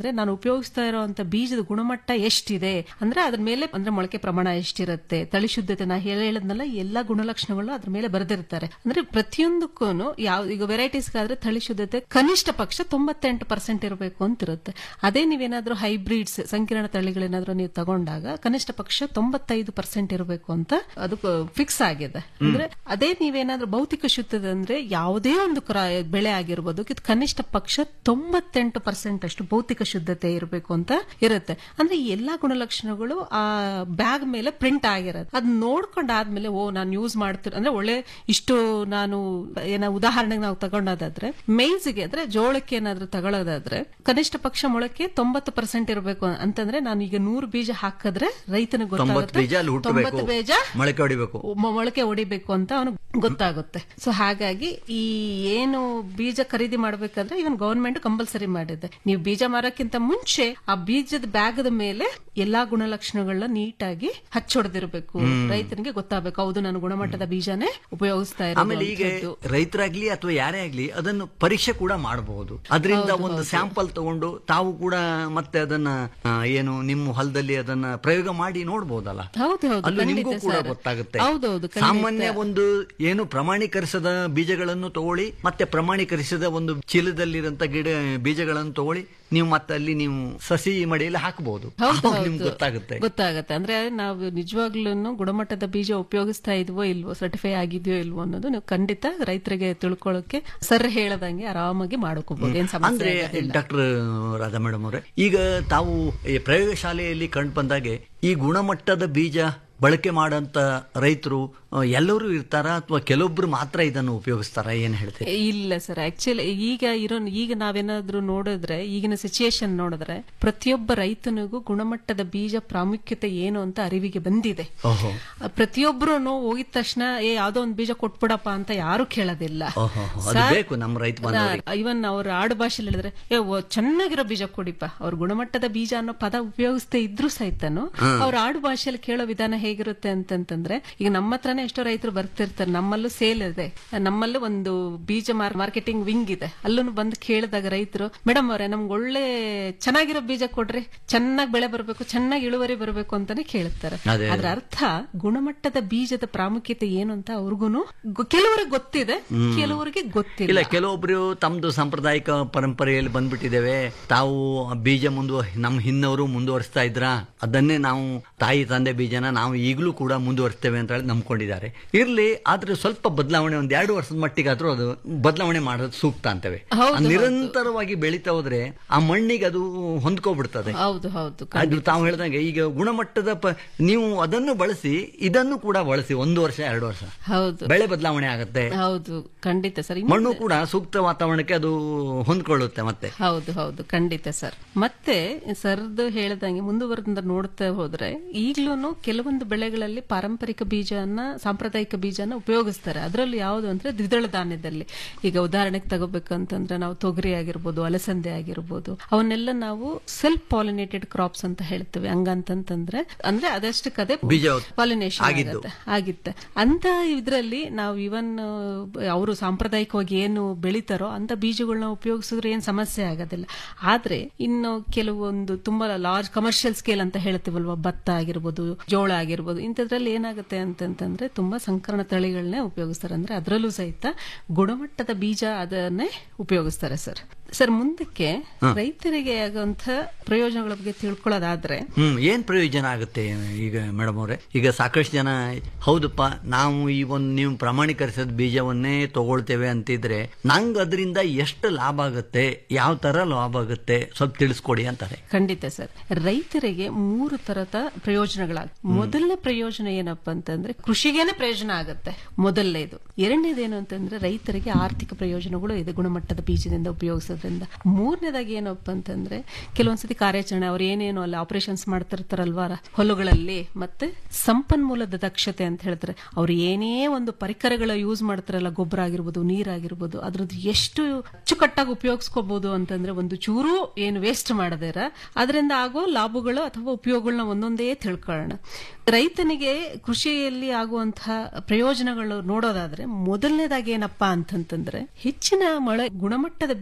Speaker 7: ಅಂತಂದ್ರೆ ನಾನು ಉಪಯೋಗಿಸ್ತಾ ಇರುವಂತ ಬೀಜದ ಗುಣಮಟ್ಟ ಎಷ್ಟಿದೆ ಅಂದ್ರೆ ಅದ್ರ ಮೇಲೆ ಅಂದ್ರೆ ಮೊಳಕೆ ಪ್ರಮಾಣ ಎಷ್ಟಿರುತ್ತೆ ತಳಿ ಶುದ್ಧತೆ ನಾ ಹೇಳ ಹೇಳದ್ನಲ್ಲ ಎಲ್ಲಾ ಗುಣಲಕ್ಷಣಗಳು ಅದ್ರ ಮೇಲೆ ಬರೆದಿರ್ತಾರೆ ಅಂದ್ರೆ ಪ್ರತಿಯೊಂದಕ್ಕೂ ಯಾವ ಈಗ ವೆರೈಟೀಸ್ ಆದ್ರೆ ತಳಿ ಶುದ್ಧತೆ ಕನಿಷ್ಠ ಪಕ್ಷ ತೊಂಬತ್ತೆಂಟು ಪರ್ಸೆಂಟ್ ಇರಬೇಕು ಅಂತ ಇರುತ್ತೆ ಅದೇ ನೀವೇನಾದ್ರೂ ಹೈಬ್ರಿಡ್ಸ್ ಸಂಕೀರ್ಣ ತಳಿಗಳೇನಾದ್ರೂ ನೀವು ತಗೊಂಡಾಗ ಕನಿಷ್ಠ ಪಕ್ಷ ತೊಂಬತ್ತೈದು ಪರ್ಸೆಂಟ್ ಇರಬೇಕು ಅಂತ ಅದು ಫಿಕ್ಸ್ ಆಗಿದೆ ಅಂದ್ರೆ ಅದೇ ನೀವೇನಾದ್ರೂ ಭೌತಿಕ ಶುದ್ಧತೆ ಅಂದ್ರೆ ಯಾವುದೇ ಒಂದು ಕ್ರ- ಬೆಳೆ ಆಗಿರ್ಬೋದು ಇದು ಕನಿಷ್ಠ ಪಕ್ಷ ತೊಂಬತ್ತೆಂಟು ಪರ್ಸೆಂಟ್ ಅಷ್ಟು ಭೌತಿಕ ಶುದ್ಧತೆ ಇರಬೇಕು ಅಂತ ಇರುತ್ತೆ ಅಂದ್ರೆ ಈ ಎಲ್ಲಾ ಗುಣಲಕ್ಷಣಗಳು ಆ ಬ್ಯಾಗ್ ಮೇಲೆ ಪ್ರಿಂಟ್ ಆಗಿರೋದು ಅದ್ ನೋಡ್ಕೊಂಡಾದ್ಮೇಲೆ ಓ ನಾನು ಯೂಸ್ ಮಾಡ್ತಿರ ಅಂದ್ರೆ ಒಳ್ಳೆ ಇಷ್ಟು ನಾನು ಏನ ಉದಾಹರಣೆಗೆ ನಾವು ತಗೊಂಡೋದಾದ್ರೆ ಮೇಯ್ಸ್ಗೆ ಅಂದ್ರೆ ಜೋಳಕ್ಕೆ ಏನಾದ್ರೂ ತಗೊಳ್ಳೋದಾದ್ರೆ ಕನಿಷ್ಠ ಪಕ್ಷ ಮೊಳಕೆ ತೊಂಬತ್ತು ಪರ್ಸೆಂಟ್ ಇರಬೇಕು ಅಂತಂದ್ರೆ ನಾನು ಈಗ ನೂರು ಬೀಜ ಹಾಕಿದ್ರೆ ರೈತನಿಗೆ
Speaker 6: ತೊಂಬತ್ತು ಬೀಜ ಅಲ್ಲಿ
Speaker 7: ಗೊತ್ತಾಗುತ್ತೆ
Speaker 6: ಹುಟ್ಟಬೇಕು
Speaker 7: ತೊಂಬತ್ತು ಬೀಜ
Speaker 6: ಮೊಳಕೆ ಹೊಡಿಬೇಕು
Speaker 7: ಮ- ಮೊಳಕೆ ಹೊಡಿಬೇಕು ಅಂತ ಅವನಿಗೆ ಗೊತ್ತಾಗುತ್ತೆ ಸೊ ಹಾಗಾಗಿ ಈ ಏನು ಬೀಜ ಖರೀದಿ ಮಾಡ್ಬೇಕಾದ್ರೆ ಇವನ್ ಗವರ್ಮೆಂಟ್ ಕಂಪಲ್ಸರಿ ಮಾಡಿದೆ ನೀವು ಬೀಜ ಮಾರಕ್ಕಿಂತ ಮುಂಚೆ ಆ ಬೀಜದ ಬ್ಯಾಗದ ಮೇಲೆ ಎಲ್ಲಾ ಗುಣಲಕ್ಷಣಗಳನ್ನ ನೀಟಾಗಿ ಹಚ್ಚೊಡ್ದಿರ್ಬೇಕು ರೈತನಿಗೆ ಗೊತ್ತಾಗಬೇಕು ಹೌದು ನಾನು ಗುಣಮಟ್ಟದ ಬೀಜನೇ ಉಪಯೋಗಿಸ್ತಾ
Speaker 6: ಆಮೇಲೆ ಈಗ
Speaker 7: ಇರೋದು
Speaker 6: ರೈತರಾಗ್ಲಿ ಅಥವಾ ಯಾರೇ ಆಗ್ಲಿ ಅದನ್ನು ಪರೀಕ್ಷೆ ಕೂಡ ಮಾಡಬಹುದು ಅದರಿಂದ ಒಂದು ಸ್ಯಾಂಪಲ್ ತಗೊಂಡು ತಾವು ಕೂಡ ಮತ್ತೆ ಅದನ್ನ ಆ, ಏನು ನಿಮ್ಮ ಹೊಲದಲ್ಲಿ ಅದನ್ನ ಪ್ರಯೋಗ ಮಾಡಿ ನೋಡ್ಬೋದಲ್ಲ
Speaker 7: ಹೌದು ಹೌದು
Speaker 6: ಅಲ್ಲೂ
Speaker 7: ಖಂಡಿತ
Speaker 6: ನಿಮಗೂ ಕೂಡ
Speaker 7: ಸರ್.
Speaker 6: ಗೊತ್ತಾಗುತ್ತೆ
Speaker 7: ಹೌದೌದು ಖಂಡಿತ.
Speaker 6: ಸಾಮಾನ್ಯ ಒಂದು ಏನು ಪ್ರಮಾಣೀಕರಿಸದ ಬೀಜಗಳನ್ನು ತಗೊಳ್ಳಿ ಮತ್ತೆ ಪ್ರಮಾಣೀಕರಿಸಿದ ಒಂದು ಚೀಲದಲ್ಲಿರಂತ ಗಿಡ ಬೀಜಗಳನ್ನು ತಗೊಳ್ಳಿ ನೀವು ಮತ್ತೆ ಅಲ್ಲಿ ನೀವು ಸಸಿ ಮಡಿಯಲ್ಲಿ ಹಾಕಬಹುದು
Speaker 7: ಹೌದು
Speaker 6: ನಿಮ್ಗೆ
Speaker 7: ಹೌದು.
Speaker 6: ಗೊತ್ತಾಗುತ್ತೆ
Speaker 7: ಗೊತ್ತಾಗತ್ತೆ ಅಂದ್ರೆ ನಾವು ನಿಜವಾಗ್ಲೂ ಗುಣಮಟ್ಟದ ಬೀಜ ಉಪಯೋಗಿಸ್ತಾ ಇದ್ವೋ ಇಲ್ವೋ ಸರ್ಟಿಫೈ ಆಗಿದ್ಯೋ ಇಲ್ವೋ ಅನ್ನೋದು ನೀವು ಖಂಡಿತ ರೈತರಿಗೆ ತಿಳ್ಕೊಳ್ಳೋಕೆ ಸರ್ ಹೇಳದಂಗೆ ಆರಾಮಾಗಿ ಮಾಡ್ಕೋಬಹುದು ಏನ್ ಸಮಸ್ಯೆ
Speaker 6: ಅಂದ್ರೆ
Speaker 7: ಆಗೋದಿಲ್ಲ.
Speaker 6: ಡಾಕ್ಟರ್ ರಾಧಾ ಮೇಡಮ್ ಅವರೇ ಈಗ ತಾವು ಈ ಪ್ರಯೋಗಶಾಲೆಯಲ್ಲಿ ಕಂಡು ಬಂದಾಗೆ ಈ ಗುಣಮಟ್ಟದ ಬೀಜ ಬಳಕೆ ಮಾಡಂತ ರೈತರು ಆ, ಎಲ್ಲರೂ ಇರ್ತಾರ ಅಥವಾ ಕೆಲವೊಬ್ರು ಮಾತ್ರ ಇದನ್ನು ಉಪಯೋಗಿಸ್ತಾರ ಏನ್ ಹೇಳ್ತೀರಿ
Speaker 7: ಇಲ್ಲ ಸರ್ ಆಕ್ಚುಲಿ ಈಗ ಇರೋ ಈಗ ನಾವೇನಾದ್ರೂ ನೋಡಿದ್ರೆ ಈಗಿನ ಸಿಚುಯೇಷನ್ ನೋಡಿದ್ರೆ ಪ್ರತಿಯೊಬ್ಬ ರೈತನಿಗೂ ಗುಣಮಟ್ಟದ ಬೀಜ ಪ್ರಾಮುಖ್ಯತೆ ಏನು ಅಂತ ಅರಿವಿಗೆ ಬಂದಿದೆ
Speaker 6: ಓಹೋ
Speaker 7: ಪ್ರತಿಯೊಬ್ರು ಹೋಗಿದ ತಕ್ಷಣ ಏ ಯಾವ್ದೋ ಒಂದ್ ಬೀಜ ಕೊಟ್ಬಿಡಪ್ಪ ಅಂತ ಯಾರು ಕೇಳೋದಿಲ್ಲ
Speaker 6: ಓಹೋ, ಅದು ಬೇಕು ನಮ್ಮ ರೈತ ಬಾಂಧವರಿಗೆ.
Speaker 7: ಇವನ್ ಅವ್ರ ಆಡು ಭಾಷೆಲಿ ಹೇಳಿದ್ರೆ ಏ ಓ, ಚೆನ್ನಾಗಿರೋ ಬೀಜ ಕೊಡಿಪ್ಪ ಅವ್ರ ಗುಣಮಟ್ಟದ ಬೀಜ ಅನ್ನೋ ಪದ ಉಪಯೋಗಿಸ್ತಾ ಇದ್ರು ಸಹಿತನು ಅವ್ರ ಆಡು ಭಾಷೆಯಲ್ಲಿ ಕೇಳೋ ವಿಧಾನ ಹೇಗಿರುತ್ತೆ ಅಂತಂತಂದ್ರೆ ಈಗ ನಮ್ಮ ಹತ್ರನೇ ಎಷ್ಟೋ ರೈತರು ಬರ್ತಿರ್ತಾರೆ ನಮ್ಮಲ್ಲೂ ಸೇಲ್ ಇದೆ ನಮ್ಮಲ್ಲೂ ಒಂದು ಬೀಜ ಮಾರ್ಕೆಟಿಂಗ್ ವಿಂಗ್ ಇದೆ ಅಲ್ಲೂ ಬಂದು ಕೇಳಿದಾಗ ರೈತರು ಮೇಡಮ್ ಅವರೇ ನಮ್ಗೆ ಒಳ್ಳೆ ಚೆನ್ನಾಗಿರೋ ಬೀಜ ಕೊಡ್ರಿ ಚೆನ್ನಾಗಿ ಬೆಳೆ ಬರಬೇಕು ಚೆನ್ನಾಗಿ ಇಳುವರಿ ಬರಬೇಕು ಅಂತಾನೆ ಕೇಳ್ತಾರೆ
Speaker 6: ಅದೇ,
Speaker 7: ಅದ್ರ ಅರ್ಥ ಗುಣಮಟ್ಟದ ಬೀಜದ ಪ್ರಾಮುಖ್ಯತೆ ಏನು ಅಂತ ಅವ್ರಿಗೂ ಕೆಲವರಿಗೆ ಗೊತ್ತಿದೆ ಕೆಲವರಿಗೆ
Speaker 6: ಇಲ್ಲ
Speaker 7: ಗೊತ್ತಿಲ್ಲ
Speaker 6: ಕೆಲವೊಬ್ರು ತಮ್ದು ಸಾಂಪ್ರದಾಯಿಕ ಪರಂಪರೆಯಲ್ಲಿ ಬಂದ್ಬಿಟ್ಟಿದ್ದೇವೆ ತಾವು ಆ ಬೀಜ ಮುಂದುವ ನಮ್ಮ ಹಿನ್ನವರು ಮುಂದುವರಿಸ್ತಾ ಇದ್ರ ಅದನ್ನೇ ನಾವು ತಾಯಿ ತಂದೆ ಬೀಜನ ನಾವು ಈಗಲೂ ಕೂಡ ಮುಂದುವರಿಸ್ತೇವೆ ಅಂತ ಹೇಳಿ ನಂಬ್ಕೊಂಡಿದ್ದಾರೆ ಇರ್ಲಿ ಆದ್ರೆ ಸ್ವಲ್ಪ ಬದಲಾವಣೆ ಒಂದ್ ಎರಡು ವರ್ಷದ ಮಟ್ಟಿಗಾದ್ರೂ ಅದು ಬದಲಾವಣೆ ಮಾಡೋದು ಸೂಕ್ತ ಅಂತೇವೆ
Speaker 7: ಹೌದು,
Speaker 6: ಆ ನಿರಂತರವಾಗಿ ಬೆಳೀತಾ ಹೋದ್ರೆ ಆ ಮಣ್ಣಿಗೆ ಅದು ಹೊಂದ್ಕೋಬಿಡ್ತದೆ
Speaker 7: ಹೌದು ಹೌದು
Speaker 6: ಅದು ತಾವು ಹೇಳ್ದಂಗೆ ಈಗ ಗುಣಮಟ್ಟದ ಪ- ನೀವು ಅದನ್ನು ಬಳಸಿ ಇದನ್ನು ಕೂಡ ಬಳಸಿ ಒಂದು ವರ್ಷ ಎರಡು ವರ್ಷ
Speaker 7: ಹೌದು
Speaker 6: ಬೆಳೆ ಬದಲಾವಣೆ ಆಗತ್ತೆ
Speaker 7: ಹೌದು ಖಂಡಿತ ಸರ್ ಇನ್ನು-
Speaker 6: ಮಣ್ಣು ಕೂಡ ಸೂಕ್ತ ವಾತಾವರಣಕ್ಕೆ ಅದು ಹೊಂದ್ಕೊಳ್ಳುತ್ತೆ ಮತ್ತೆ
Speaker 7: ಹೌದು ಹೌದು ಖಂಡಿತ ಸರ್ ಮತ್ತೆ ಸರ್ದು ಹೇಳ್ದಂಗೆ ಮುಂದುವರೆದ ನೋಡ್ತಾ ಹೋದ್ರೆ ಈಗ್ಲೂ ಕೆಲವೊಂದು ಬೆಳೆಗಳಲ್ಲಿ ಪಾರಂಪರಿಕ ಬೀಜನ ಸಾಂಪ್ರದಾಯಿಕ ಬೀಜನ ಉಪಯೋಗಿಸ್ತಾರೆ ಅದರಲ್ಲಿ ಯಾವುದು ಅಂದ್ರೆ ದ್ವಿದಳ ಧಾನ್ಯದಲ್ಲಿ ಈಗ ಉದಾಹರಣೆಗೆ ತಗೋಬೇಕಂತಂದ್ರೆ ನಾವು ತೊಗರಿ ಆಗಿರ್ಬೋದು ಅಲಸಂದೆ ಆಗಿರ್ಬೋದು ಅವನ್ನೆಲ್ಲ ನಾವು ಸೆಲ್ಫ್ ಪಾಲಿನೇಟೆಡ್ ಕ್ರಾಪ್ಸ್ ಅಂತ ಹೇಳ್ತೇವೆ ಹಂಗಂತಂತಂದ್ರೆ ಅಂದ್ರೆ ಅದಷ್ಟಕ್ಕದೇ
Speaker 6: ಬೀಜ
Speaker 7: ಪಾಲಿನೇಷನ್
Speaker 6: ಆಗಿದ್ದು.
Speaker 7: ಆಗುತ್ತೆ ಆಗಿತ್ತೆ ಅಂತ ಇದ್ರಲ್ಲಿ ನಾವು ಇವನ್ ಅವರು ಸಾಂಪ್ರದಾಯಿಕವಾಗಿ ಏನು ಬೆಳಿತಾರೋ ಅಂತ ಬೀಜಗಳನ್ನ ಉಪಯೋಗಿಸಿದ್ರೆ ಏನ್ ಸಮಸ್ಯೆ ಆಗೋದಿಲ್ಲ ಆದ್ರೆ ಇನ್ನು ಕೆಲವೊಂದು ತುಂಬಾ ಲಾರ್ಜ್ ಕಮರ್ಷಿಯಲ್ ಸ್ಕೇಲ್ ಅಂತ ಹೇಳ್ತೀವಲ್ವಾ ಭತ್ತ ಆಗಿರ್ಬೋದು ಜೋಳ ಆಗಿರ್ಬೋದು ಇಂಥದ್ರಲ್ಲಿ ಏನಾಗುತ್ತೆ ಅಂತಂತಂದ್ರೆ ತುಂಬಾ ಸಂಕರಣ ತಳಿಗಳನ್ನೇ ಉಪಯೋಗಿಸ್ತಾರೆ ಅಂದ್ರೆ ಅದರಲ್ಲೂ ಸಹಿತ ಗುಣಮಟ್ಟದ ಬೀಜ ಅದನ್ನೇ ಉಪಯೋಗಿಸ್ತಾರೆ ಸರ್ ಸರ್ ಮುಂದಕ್ಕೆ ರೈತರಿಗೆ ಆಗುವಂತ ಪ್ರಯೋಜನಗಳ ಬಗ್ಗೆ ತಿಳ್ಕೊಳ್ಳೋದಾದ್ರೆ
Speaker 6: ಹ್ಮ್ ಏನ್ ಪ್ರಯೋಜನ ಆಗುತ್ತೆ ಈಗ ಮೇಡಮ್ ಅವರೇ ಈಗ ಸಾಕಷ್ಟು ಜನ ಹೌದಪ್ಪ ನಾವು ಈ ಒಂದು ನೀವು ಪ್ರಮಾಣೀಕರಿಸಿದ ಬೀಜವನ್ನೇ ತಗೊಳ್ತೇವೆ ಅಂತಿದ್ರೆ ನಂಗ್ ಅದರಿಂದ ಎಷ್ಟು ಲಾಭ ಆಗುತ್ತೆ ಯಾವ ತರ ಲಾಭ ಆಗುತ್ತೆ ಸ್ವಲ್ಪ ತಿಳಿಸ್ಕೊಡಿ ಅಂತಾರೆ
Speaker 7: ಖಂಡಿತ ಸರ್ ರೈತರಿಗೆ ಮೂರು ತರದ ಪ್ರಯೋಜನಗಳಾಗ ಮೊದಲನೇ ಪ್ರಯೋಜನ ಏನಪ್ಪಾ ಅಂತಂದ್ರೆ ಕೃಷಿಗೇನೆ ಪ್ರಯೋಜನ ಆಗತ್ತೆ ಮೊದಲನೇದು ಎರಡನೇದೇನು ಅಂತಂದ್ರೆ ರೈತರಿಗೆ ಆರ್ಥಿಕ ಪ್ರಯೋಜನಗಳು ಇದೆ ಗುಣಮಟ್ಟದ ಬೀಜದಿಂದ ಉಪಯೋಗಿಸೋದ್ರಿಂದ ಮೂರನೇದಾಗಿ ಏನಪ್ಪಾ ಅಂತಂದ್ರೆ ಕೆಲವೊಂದ್ಸತಿ ಕಾರ್ಯಾಚರಣೆ ಅವ್ರು ಏನೇನು ಅಲ್ಲಿ ಆಪರೇಷನ್ಸ್ ಮಾಡ್ತಿರ್ತಾರಲ್ವಾ ಹೊಲಗಳಲ್ಲಿ ಮತ್ತೆ ಸಂಪನ್ಮೂಲದ ದಕ್ಷತೆ ಅಂತ ಹೇಳ್ತಾರೆ ಅವ್ರು ಏನೇ ಒಂದು ಪರಿಕರಗಳ ಯೂಸ್ ಮಾಡ್ತಾರಲ್ಲ ಗೊಬ್ಬರ ಆಗಿರ್ಬೋದು ನೀರಾಗಿರ್ಬೋದು ಅದ್ರದ್ದು ಎಷ್ಟು ಅಚ್ಚುಕಟ್ಟಾಗಿ ಉಪಯೋಗಿಸ್ಕೋಬಹುದು ಅಂತಂದ್ರೆ ಒಂದು ಚೂರು ಏನು ವೇಸ್ಟ್ ಮಾಡದೇರ ಅದರಿಂದ ಆಗೋ ಲಾಭಗಳು ಅಥವಾ ಉಪಯೋಗಗಳನ್ನ ಒಂದೊಂದೇ ತಿಳ್ಕೊಳ್ಳೋಣ ರೈತನಿಗೆ ಕೃಷಿಯಲ್ಲಿ ಆಗುವಂತಹ ಪ್ರಯೋಜನಗಳು ನೋಡೋದಾದ್ರೆ ಮೊದಲನೇದಾಗಿ ಏನಪ್ಪಾ ಅಂತಂತಂದ್ರೆ ಹೆಚ್ಚಿನ ಮಳೆ ಗುಣಮಟ್ಟದ ಬೀಜ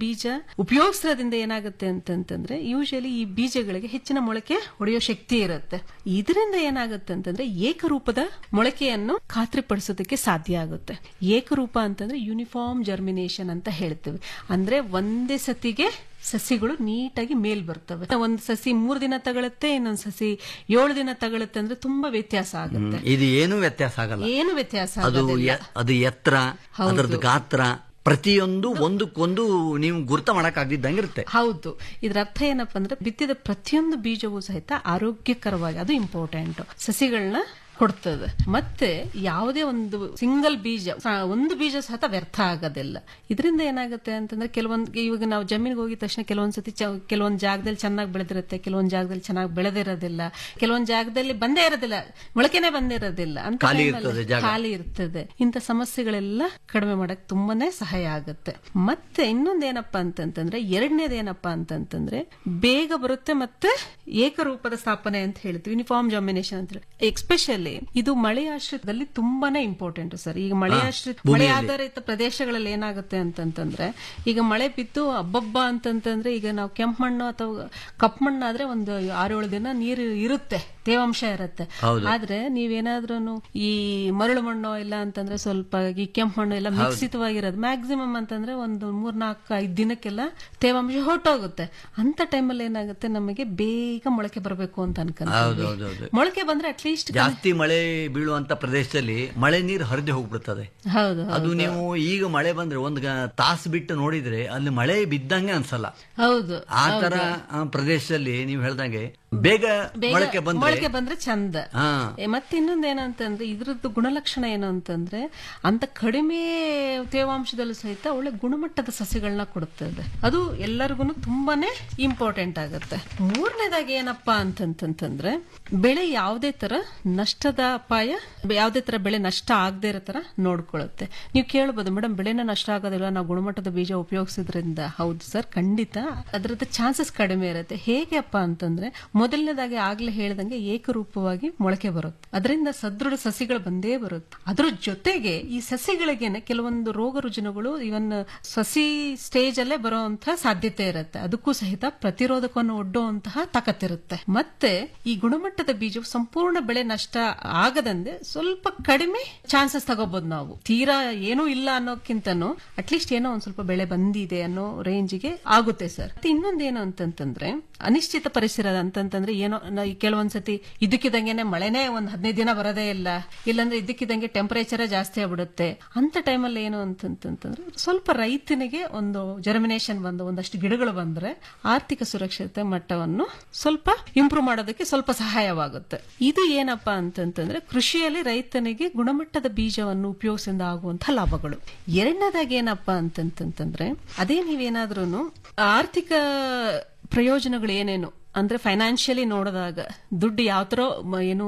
Speaker 7: ಉಪಯೋಗಿಸೋದ್ರಿಂದ ಏನಾಗುತ್ತೆ ಅಂತಂತಂದ್ರೆ ಯೂಶಲಿ ಈ ಬೀಜಗಳಿಗೆ ಹೆಚ್ಚಿನ ಮೊಳಕೆ ಹೊಡೆಯೋ ಶಕ್ತಿ ಇರುತ್ತೆ ಇದರಿಂದ ಏನಾಗುತ್ತೆ ಅಂತಂದ್ರೆ ಏಕರೂಪದ ಮೊಳಕೆಯನ್ನು ಖಾತ್ರಿಪಡಿಸೋದಕ್ಕೆ ಸಾಧ್ಯ ಆಗುತ್ತೆ ಏಕರೂಪ ಅಂತಂದ್ರೆ ಯೂನಿಫಾರ್ಮ್ ಜರ್ಮಿನೇಷನ್ ಅಂತ ಹೇಳ್ತೇವೆ ಅಂದ್ರೆ ಒಂದೇ ಸತಿಗೆ ಸಸಿಗಳು ನೀಟಾಗಿ ಮೇಲ್ ಬರ್ತವೆ ಒಂದು ಸಸಿ ಮೂರು ದಿನ ತಗೊಳುತ್ತೆ ಇನ್ನೊಂದು ಸಸಿ ಏಳು ದಿನ ತಗೊಳುತ್ತೆ ಅಂದ್ರೆ ತುಂಬಾ ವ್ಯತ್ಯಾಸ ಆಗುತ್ತೆ
Speaker 6: ಇದು ಏನು ವ್ಯತ್ಯಾಸ ಆಗಲ್ಲ
Speaker 7: ಏನು ವ್ಯತ್ಯಾಸ
Speaker 6: ಅದು
Speaker 7: ಆಗೋದಿಲ್ಲ.
Speaker 6: ಎ- ಅದು ಎತ್ತರ
Speaker 7: ಹೌದು.
Speaker 6: ಅದರದ್ದು ಗಾತ್ರ ಪ್ರತಿಯೊಂದು ಒಂದಕ್ಕೊಂದು ನೀವು ಗುರುತ ಮಾಡಕ್ ಆಗಿದ್ದಂಗಿರುತ್ತೆ
Speaker 7: ಹೌದು ಇದ್ರ ಅರ್ಥ ಏನಪ್ಪಾ ಅಂದ್ರೆ ಬಿತ್ತಿದ ಪ್ರತಿಯೊಂದು ಬೀಜವೂ ಸಹಿತ ಆರೋಗ್ಯಕರವಾಗಿ ಅದು ಇಂಪಾರ್ಟೆಂಟ್ ಸಸಿಗಳನ್ನ ಕೊಡ್ತದೆ ಮತ್ತೆ ಯಾವುದೇ ಒಂದು ಸಿಂಗಲ್ ಬೀಜ ಸ- ಒಂದು ಬೀಜ ಸಹ ವ್ಯರ್ಥ ಆಗೋದಿಲ್ಲ ಇದರಿಂದ ಏನಾಗುತ್ತೆ ಅಂತಂದ್ರೆ ಕೆಲವೊಂದು ಇವಾಗ ನಾವು ಜಮೀನಿಗೆ ಹೋಗಿದ ತಕ್ಷಣ ಕೆಲವೊಂದ್ ಸತಿ ಚ- ಕೆಲವೊಂದ್ ಜಾಗದಲ್ಲಿ ಚೆನ್ನಾಗಿ ಬೆಳೆದಿರುತ್ತೆ ಕೆಲವೊಂದ್ ಜಾಗದಲ್ಲಿ ಚೆನ್ನಾಗಿ ಬೆಳೆದಿರೋದಿಲ್ಲ ಕೆಲವೊಂದ್ ಜಾಗದಲ್ಲಿ ಬಂದೇ ಇರೋದಿಲ್ಲ ಮೊಳಕೆನೆ ಬಂದಿರೋದಿಲ್ಲ ಅಂತ
Speaker 6: ಖಾಲಿ
Speaker 7: time ಅಲ್ಲಿ
Speaker 6: ಇರ್ತದೆ ಜಾಗ.
Speaker 7: ಖಾಲಿ ಇರ್ತದೆ ಇಂಥ ಸಮಸ್ಯೆಗಳೆಲ್ಲ ಕಡಿಮೆ ಮಾಡಕ್ ತುಂಬಾನೇ ಸಹಾಯ ಆಗುತ್ತೆ ಮತ್ತೆ ಇನ್ನೊಂದೇನಪ್ಪಾ ಅಂತಂತಂದ್ರೆ ಎರಡನೇದೇನಪ್ಪಾ ಅಂತಂತಂದ್ರೆ ಬೇಗ ಬರುತ್ತೆ ಮತ್ತೆ ಏಕರೂಪದ ಸ್ಥಾಪನೆ ಅಂತ ಹೇಳ್ತೀವಿ ಯೂನಿಫಾರ್ಮ್ ಜಾಮಿನೇಷನ್ ಅಂತ ಹೇಳಿ ಎಕ್ಸ್ಪೆಷಲಿ ಇದು ಮಳೆ ಆಶ್ರಿತದಲ್ಲಿ ತುಂಬಾನೇ ಇಂಪಾರ್ಟೆಂಟ್ ಸರ್ ಈಗ ಮಳೆ ಆಶ್ರಿತ ಮಳೆ
Speaker 6: ಭೂಮಿಯಲ್ಲಿ.
Speaker 7: ಆಧಾರಿತ ಪ್ರದೇಶಗಳಲ್ಲಿ ಏನಾಗುತ್ತೆ ಅಂತಂತಂದ್ರೆ ಈಗ ಮಳೆ ಬಿದ್ದು ಅಬ್ಬಬ್ಬ ಅಂತಂತಂದ್ರೆ ಈಗ ನಾವು ಕೆಂಪು ಮಣ್ಣು ಅಥವಾ ಕಪ್ಪು ಮಣ್ಣು ಆದ್ರೆ ಒಂದು ಆರೇಳು ದಿನ ನೀರು ಇರುತ್ತೆ ತೇವಾಂಶ ಇರುತ್ತೆ
Speaker 6: ಹೌದು.
Speaker 7: ಆದ್ರೆ ನೀವೇನಾದ್ರೂ ಈ ಮರಳು ಮಣ್ಣು ಇಲ್ಲ ಅಂತಂದ್ರೆ ಸ್ವಲ್ಪ ಈ ಕೆಂಪು ಮಣ್ಣು ಎಲ್ಲ ಮಿಕ್ಸಿತವಾಗಿರೋದು ಮ್ಯಾಕ್ಸಿಮಮ್ ಅಂತಂದ್ರೆ ಒಂದು ಮೂರ್ನಾಲ್ಕು ಐದು ದಿನಕ್ಕೆಲ್ಲ ತೇವಾಂಶ ಹೊರಟೋಗುತ್ತೆ ಅಂತ ಟೈಮಲ್ಲಿ ಏನಾಗುತ್ತೆ ನಮಗೆ ಬೇಗ ಮೊಳಕೆ ಬರಬೇಕು ಅಂತ
Speaker 6: ಹೌದು,
Speaker 7: ಅನ್ಕೊಂತೀವಿ
Speaker 6: ಹೌದು, ಹೌದು.
Speaker 7: ಮೊಳಕೆ ಬಂದ್ರೆ ಅಟ್ಲೀಸ್ಟ್
Speaker 6: ಜಾಸ್ತಿ ಮಳೆ ಬೀಳುವಂತ ಪ್ರದೇಶದಲ್ಲಿ ಮಳೆ ನೀರು ಹರಿದು ಹೋಗ್ಬಿಡ್ತದೆ
Speaker 7: ಹೌದು
Speaker 6: ಅದು ನೀವು ಈಗ ಮಳೆ ಬಂದ್ರೆ ಒಂದು ಗ- ತಾಸು ಬಿಟ್ಟು ನೋಡಿದ್ರೆ ಅಲ್ಲಿ ಮಳೆ ಬಿದ್ದಂಗೆ ಅನ್ಸಲ್ಲ
Speaker 7: ಹೌದು
Speaker 6: ಆ ತರ ಆ, ಪ್ರದೇಶದಲ್ಲಿ ನೀವು ಹೇಳ್ದಂಗೆ ಬೇಗ
Speaker 7: ಬೇಗ
Speaker 6: ಮೊಳಕೆ ಬಂದ್ರೆ
Speaker 7: ಮೊಳಕೆ ಬಂದ್ರೆ ಚಂದ
Speaker 6: ಹಾ.
Speaker 7: ಏ, ಮತ್ತೆ ಇನ್ನೊಂದು ಏನು ಅಂತಂದ್ರೆ ಇದ್ರದ್ದು ಗುಣಲಕ್ಷಣ ಏನು ಅಂತಂದ್ರೆ ಅಂತ ಕಡಿಮೆ ತೇವಾಂಶದಲ್ಲೂ ಸಹಿತ ಒಳ್ಳೆ ಗುಣಮಟ್ಟದ ಸಸ್ಯಗಳನ್ನ ಕೊಡುತ್ತದೆ ಅದು ಎಲ್ಲರಿಗೂ ತುಂಬಾನೇ ಇಂಪಾರ್ಟೆಂಟ್ ಆಗುತ್ತೆ ಮೂರನೇದಾಗಿ ಏನಪ್ಪಾ ಅಂತಂತಂದ್ರೆ ಬೆಳೆ ಯಾವುದೇ ತರ ನಷ್ಟದ ಅಪಾಯ ಯಾವುದೇ ತರ ಬೆಳೆ ನಷ್ಟ ಆಗದೆ ಇರೋ ತರ ನೋಡ್ಕೊಳ್ಳುತ್ತೆ ನೀವು ಕೇಳ್ಬೋದು ಮೇಡಮ್ ಬೆಳೆನ ನಷ್ಟ ಆಗೋದಿಲ್ಲ ನಾವು ಗುಣಮಟ್ಟದ ಬೀಜ ಉಪಯೋಗಿಸೋದ್ರಿಂದ ಹೌದು ಸರ್ ಖಂಡಿತ ಅದರದ್ದು ಚಾನ್ಸಸ್ ಕಡಿಮೆ ಇರುತ್ತೆ ಹೇಗೆಪ್ಪ ಅಂತಂದ್ರೆ ಮೊದಲನೇದಾಗಿ ಆಗ್ಲೇ ಹೇಳ್ದಂಗೆ ಏಕರೂಪವಾಗಿ ಮೊಳಕೆ ಬರುತ್ತೆ ಅದರಿಂದ ಸದೃಢ ಸಸಿಗಳು ಬಂದೇ ಬರುತ್ತೆ ಅದ್ರ ಜೊತೆಗೆ ಈ ಸಸಿಗಳಿಗೇನೆ ಕೆಲವೊಂದು ರೋಗ ರುಜಿನಗಳು ಇವನ್ ಸಸಿ ಸ್ಟೇಜ್ ಅಲ್ಲೇ ಬರುವಂತ ಸಾಧ್ಯತೆ ಇರುತ್ತೆ ಅದಕ್ಕೂ ಸಹಿತ ಪ್ರತಿರೋಧಕವನ್ನು ಒಡ್ಡುವಂತಹ ತಾಕತ್ತಿರುತ್ತೆ ಮತ್ತೆ ಈ ಗುಣಮಟ್ಟದ ಬೀಜವು ಸಂಪೂರ್ಣ ಬೆಳೆ ನಷ್ಟ ಆಗದಂತೆ ಸ್ವಲ್ಪ ಕಡಿಮೆ ಚಾನ್ಸಸ್ ತಗೋಬಹುದು ನಾವು ತೀರಾ ಏನೂ ಇಲ್ಲ ಅನ್ನೋಕ್ಕಿಂತನೂ ಅಟ್ಲೀಸ್ಟ್ ಏನೋ ಒಂದ್ ಸ್ವಲ್ಪ ಬೆಳೆ ಬಂದಿದೆ ಅನ್ನೋ ರೇಂಜ್ಗೆ ಆಗುತ್ತೆ ಸರ್ ಮತ್ತೆ ಇನ್ನೊಂದೇನು ಅಂತಂತಂದ್ರೆ ಅನಿಶ್ಚಿತ ಪರಿಸರ ಅಂತಂತಂದ್ರೆ ಏನೋ ನ- ಈ ಕೆಲವೊಂದ್ಸತಿ ಇದಕ್ಕಿದಂಗೆನೆ ಮಳೆನೇ ಒಂದ್ ಹದಿನೈದು ದಿನ ಬರೋದೇ ಇಲ್ಲ ಇಲ್ಲಾಂದ್ರೆ ಇದಕ್ಕಿದಂಗೆ ಟೆಂಪರೇಚರ್ ಜಾಸ್ತಿ ಆಗ್ಬಿಡುತ್ತೆ ಅಂತ ಟೈಮಲ್ಲಿ ಏನು ಅಂತಂತಂದ್ರೆ ಸ್ವಲ್ಪ ರೈತನಿಗೆ ಒಂದು ಜರ್ಮಿನೇಷನ್ ಬಂದು ಒಂದಷ್ಟು ಗಿಡಗಳು ಬಂದ್ರೆ ಆರ್ಥಿಕ ಸುರಕ್ಷತೆ ಮಟ್ಟವನ್ನು ಸ್ವಲ್ಪ ಇಂಪ್ರೂವ್ ಮಾಡೋದಕ್ಕೆ ಸ್ವಲ್ಪ ಸಹಾಯವಾಗುತ್ತೆ ಇದು ಏನಪ್ಪಾ ಅಂತಂತಂದ್ರೆ ಕೃಷಿಯಲ್ಲಿ ರೈತನಿಗೆ ಗುಣಮಟ್ಟದ ಬೀಜವನ್ನು ಉಪಯೋಗಿಸಿದ ಆಗುವಂತಹ ಲಾಭಗಳು ಎರಡನೇದಾಗಿ ಏನಪ್ಪಾ ಅಂತಂತಂದ್ರೆ ಅದೇ ನೀವೇನಾದ್ರೂ ಆರ್ಥಿಕ ಪ್ರಯೋಜನಗಳು ಏನೇನು ಅಂದ್ರೆ ಫೈನಾನ್ಷಿಯಲಿ ನೋಡಿದಾಗ ದುಡ್ಡು ಯಾವ ತರ ಮ- ಏನು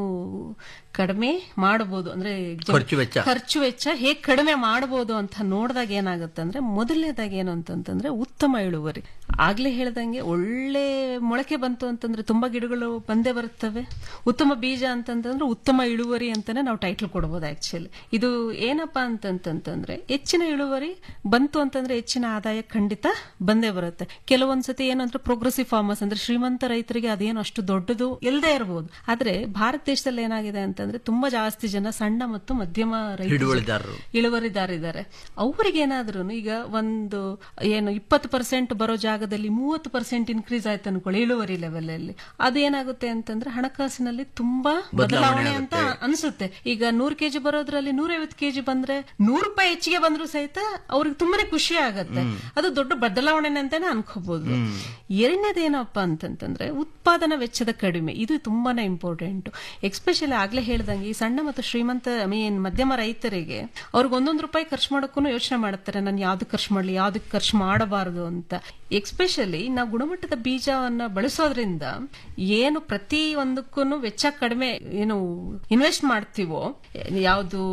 Speaker 7: ಕಡಿಮೆ ಮಾಡಬಹುದು ಅಂದ್ರೆ ಜ-
Speaker 6: ಖರ್ಚು ವೆಚ್ಚ.
Speaker 7: ಖರ್ಚು ವೆಚ್ಚ ಹೇಗ್ ಕಡಿಮೆ ಮಾಡಬಹುದು ಅಂತ ನೋಡಿದಾಗ ಏನಾಗುತ್ತೆ ಅಂದ್ರೆ ಮೊದಲನೇದಾಗಿ ಏನು ಅಂತಂತಂದ್ರೆ ಉತ್ತಮ ಇಳುವರಿ ಆಗ್ಲೇ ಹೇಳ್ದಂಗೆ ಒಳ್ಳೆ ಮೊಳಕೆ ಬಂತು ಅಂತಂದ್ರೆ ತುಂಬಾ ಗಿಡಗಳು ಬಂದೇ ಬರುತ್ತವೆ ಉತ್ತಮ ಬೀಜ ಅಂತಂತಂದ್ರೆ ಉತ್ತಮ ಇಳುವರಿ ಅಂತಾನೆ ನಾವು ಟೈಟ್ಲ್ ಕೊಡ್ಬೋದು ಆಕ್ಚುಲಿ ಇದು ಏನಪ್ಪಾ ಅಂತಂತಂದ್ರೆ ಹೆಚ್ಚಿನ ಇಳುವರಿ ಬಂತು ಅಂತಂದ್ರೆ ಹೆಚ್ಚಿನ ಆದಾಯ ಖಂಡಿತ ಬಂದೇ ಬರುತ್ತೆ ಕೆಲವೊಂದ್ಸತಿ ಏನಂದ್ರೆ ಪ್ರೋಗ್ರೆಸಿವ್ ಫಾರ್ಮರ್ಸ್ ಅಂದ್ರೆ ಶ್ರೀಮಂತ ರೈತರಿಗೆ ಅದೇನು ಅಷ್ಟು ದೊಡ್ಡದು ಇಲ್ಲದೆ ಇರಬಹುದು ಆದ್ರೆ ಭಾರತ ದೇಶದಲ್ಲಿ ಏನಾಗಿದೆ ಅಂತಂದ್ರೆ ತುಂಬಾ ಜಾಸ್ತಿ ಜನ ಸಣ್ಣ ಮತ್ತು ಮಧ್ಯಮ ರೈತ
Speaker 6: ಹಿಡುವಳಿದಾರರು.
Speaker 7: ಇಳುವರಿದಾರಿದ್ದಾರೆ ಅವ್ರಿಗೆ ಏನಾದ್ರೂ ಈಗ ಒಂದು ಏನು ಇಪ್ಪತ್ತು ಪರ್ಸೆಂಟ್ ಬರೋ ಜಾಗದಲ್ಲಿ ಮೂವತ್ತು ಪರ್ಸೆಂಟ್ ಇನ್ಕ್ರೀಸ್ ಆಯ್ತು ಅನ್ಕೊಳ್ಳಿ ಇಳುವರಿ ಲೆವೆಲ್ ಅಲ್ಲಿ ಅದು ಏನಾಗುತ್ತೆ ಅಂತಂದ್ರೆ ಹಣಕಾಸಿನಲ್ಲಿ ತುಂಬಾ ಬದಲಾವಣೆ ಅಂತ ಅನ್ಸುತ್ತೆ ಈಗ ನೂರು ಕೆಜಿ ಬರೋದ್ರಲ್ಲಿ ನೂರೈವತ್ತು ಕೆಜಿ ಬಂದ್ರೆ ನೂರು ರೂಪಾಯಿ ಹೆಚ್ಚಿಗೆ ಬಂದ್ರು ಸಹಿತ ಅವ್ರಿಗೆ ತುಂಬಾನೇ ಖುಷಿ ಆಗತ್ತೆ ಅದು ದೊಡ್ಡ ಬದಲಾವಣೆ ಅಂತಾನೆ ಅನ್ಕೋಬಹುದು ಎರಡನೇದೇನಪ್ಪ ಅಂತಂತಂದ್ರೆ ಉತ್ಪಾದನಾ ವೆಚ್ಚದ ಕಡಿಮೆ ಇದು ತುಂಬಾನೇ ಇಂಪಾರ್ಟೆಂಟ್ ಎಕ್ಸ್ಪೆಷಲಿ ಆಗ್ಲೇ ಹೇಳ್ದಂಗೆ ಈ ಸಣ್ಣ ಮತ್ತು ಶ್ರೀಮಂತ ಐ ಮೀನ್ ಮಧ್ಯಮ ರೈತರಿಗೆ ಅವ್ರಿಗೆ ಒಂದೊಂದು ರೂಪಾಯಿ ಖರ್ಚು ಮಾಡೋಕ್ಕೂ ಯೋಚನೆ ಮಾಡುತ್ತಾರೆ ನಾನು ಯಾವ್ದಕ್ಕೆ ಖರ್ಚು ಮಾಡ್ಲಿ ಯಾವ್ದಕ್ಕೆ ಖರ್ಚು ಮಾಡಬಾರದು ಅಂತ ಎಕ್ಸ್ಪೆಷಲಿ ನಾವು ಗುಣಮಟ್ಟದ ಬೀಜವನ್ನ ಬಳಸೋದ್ರಿಂದ ಏನು ಪ್ರತಿ ಒಂದಕ್ಕೂ ವೆಚ್ಚ ಕಡಿಮೆ ಏನು ಇನ್ವೆಸ್ಟ್ ಮಾಡ್ತೀವೋ ಯಾವುದು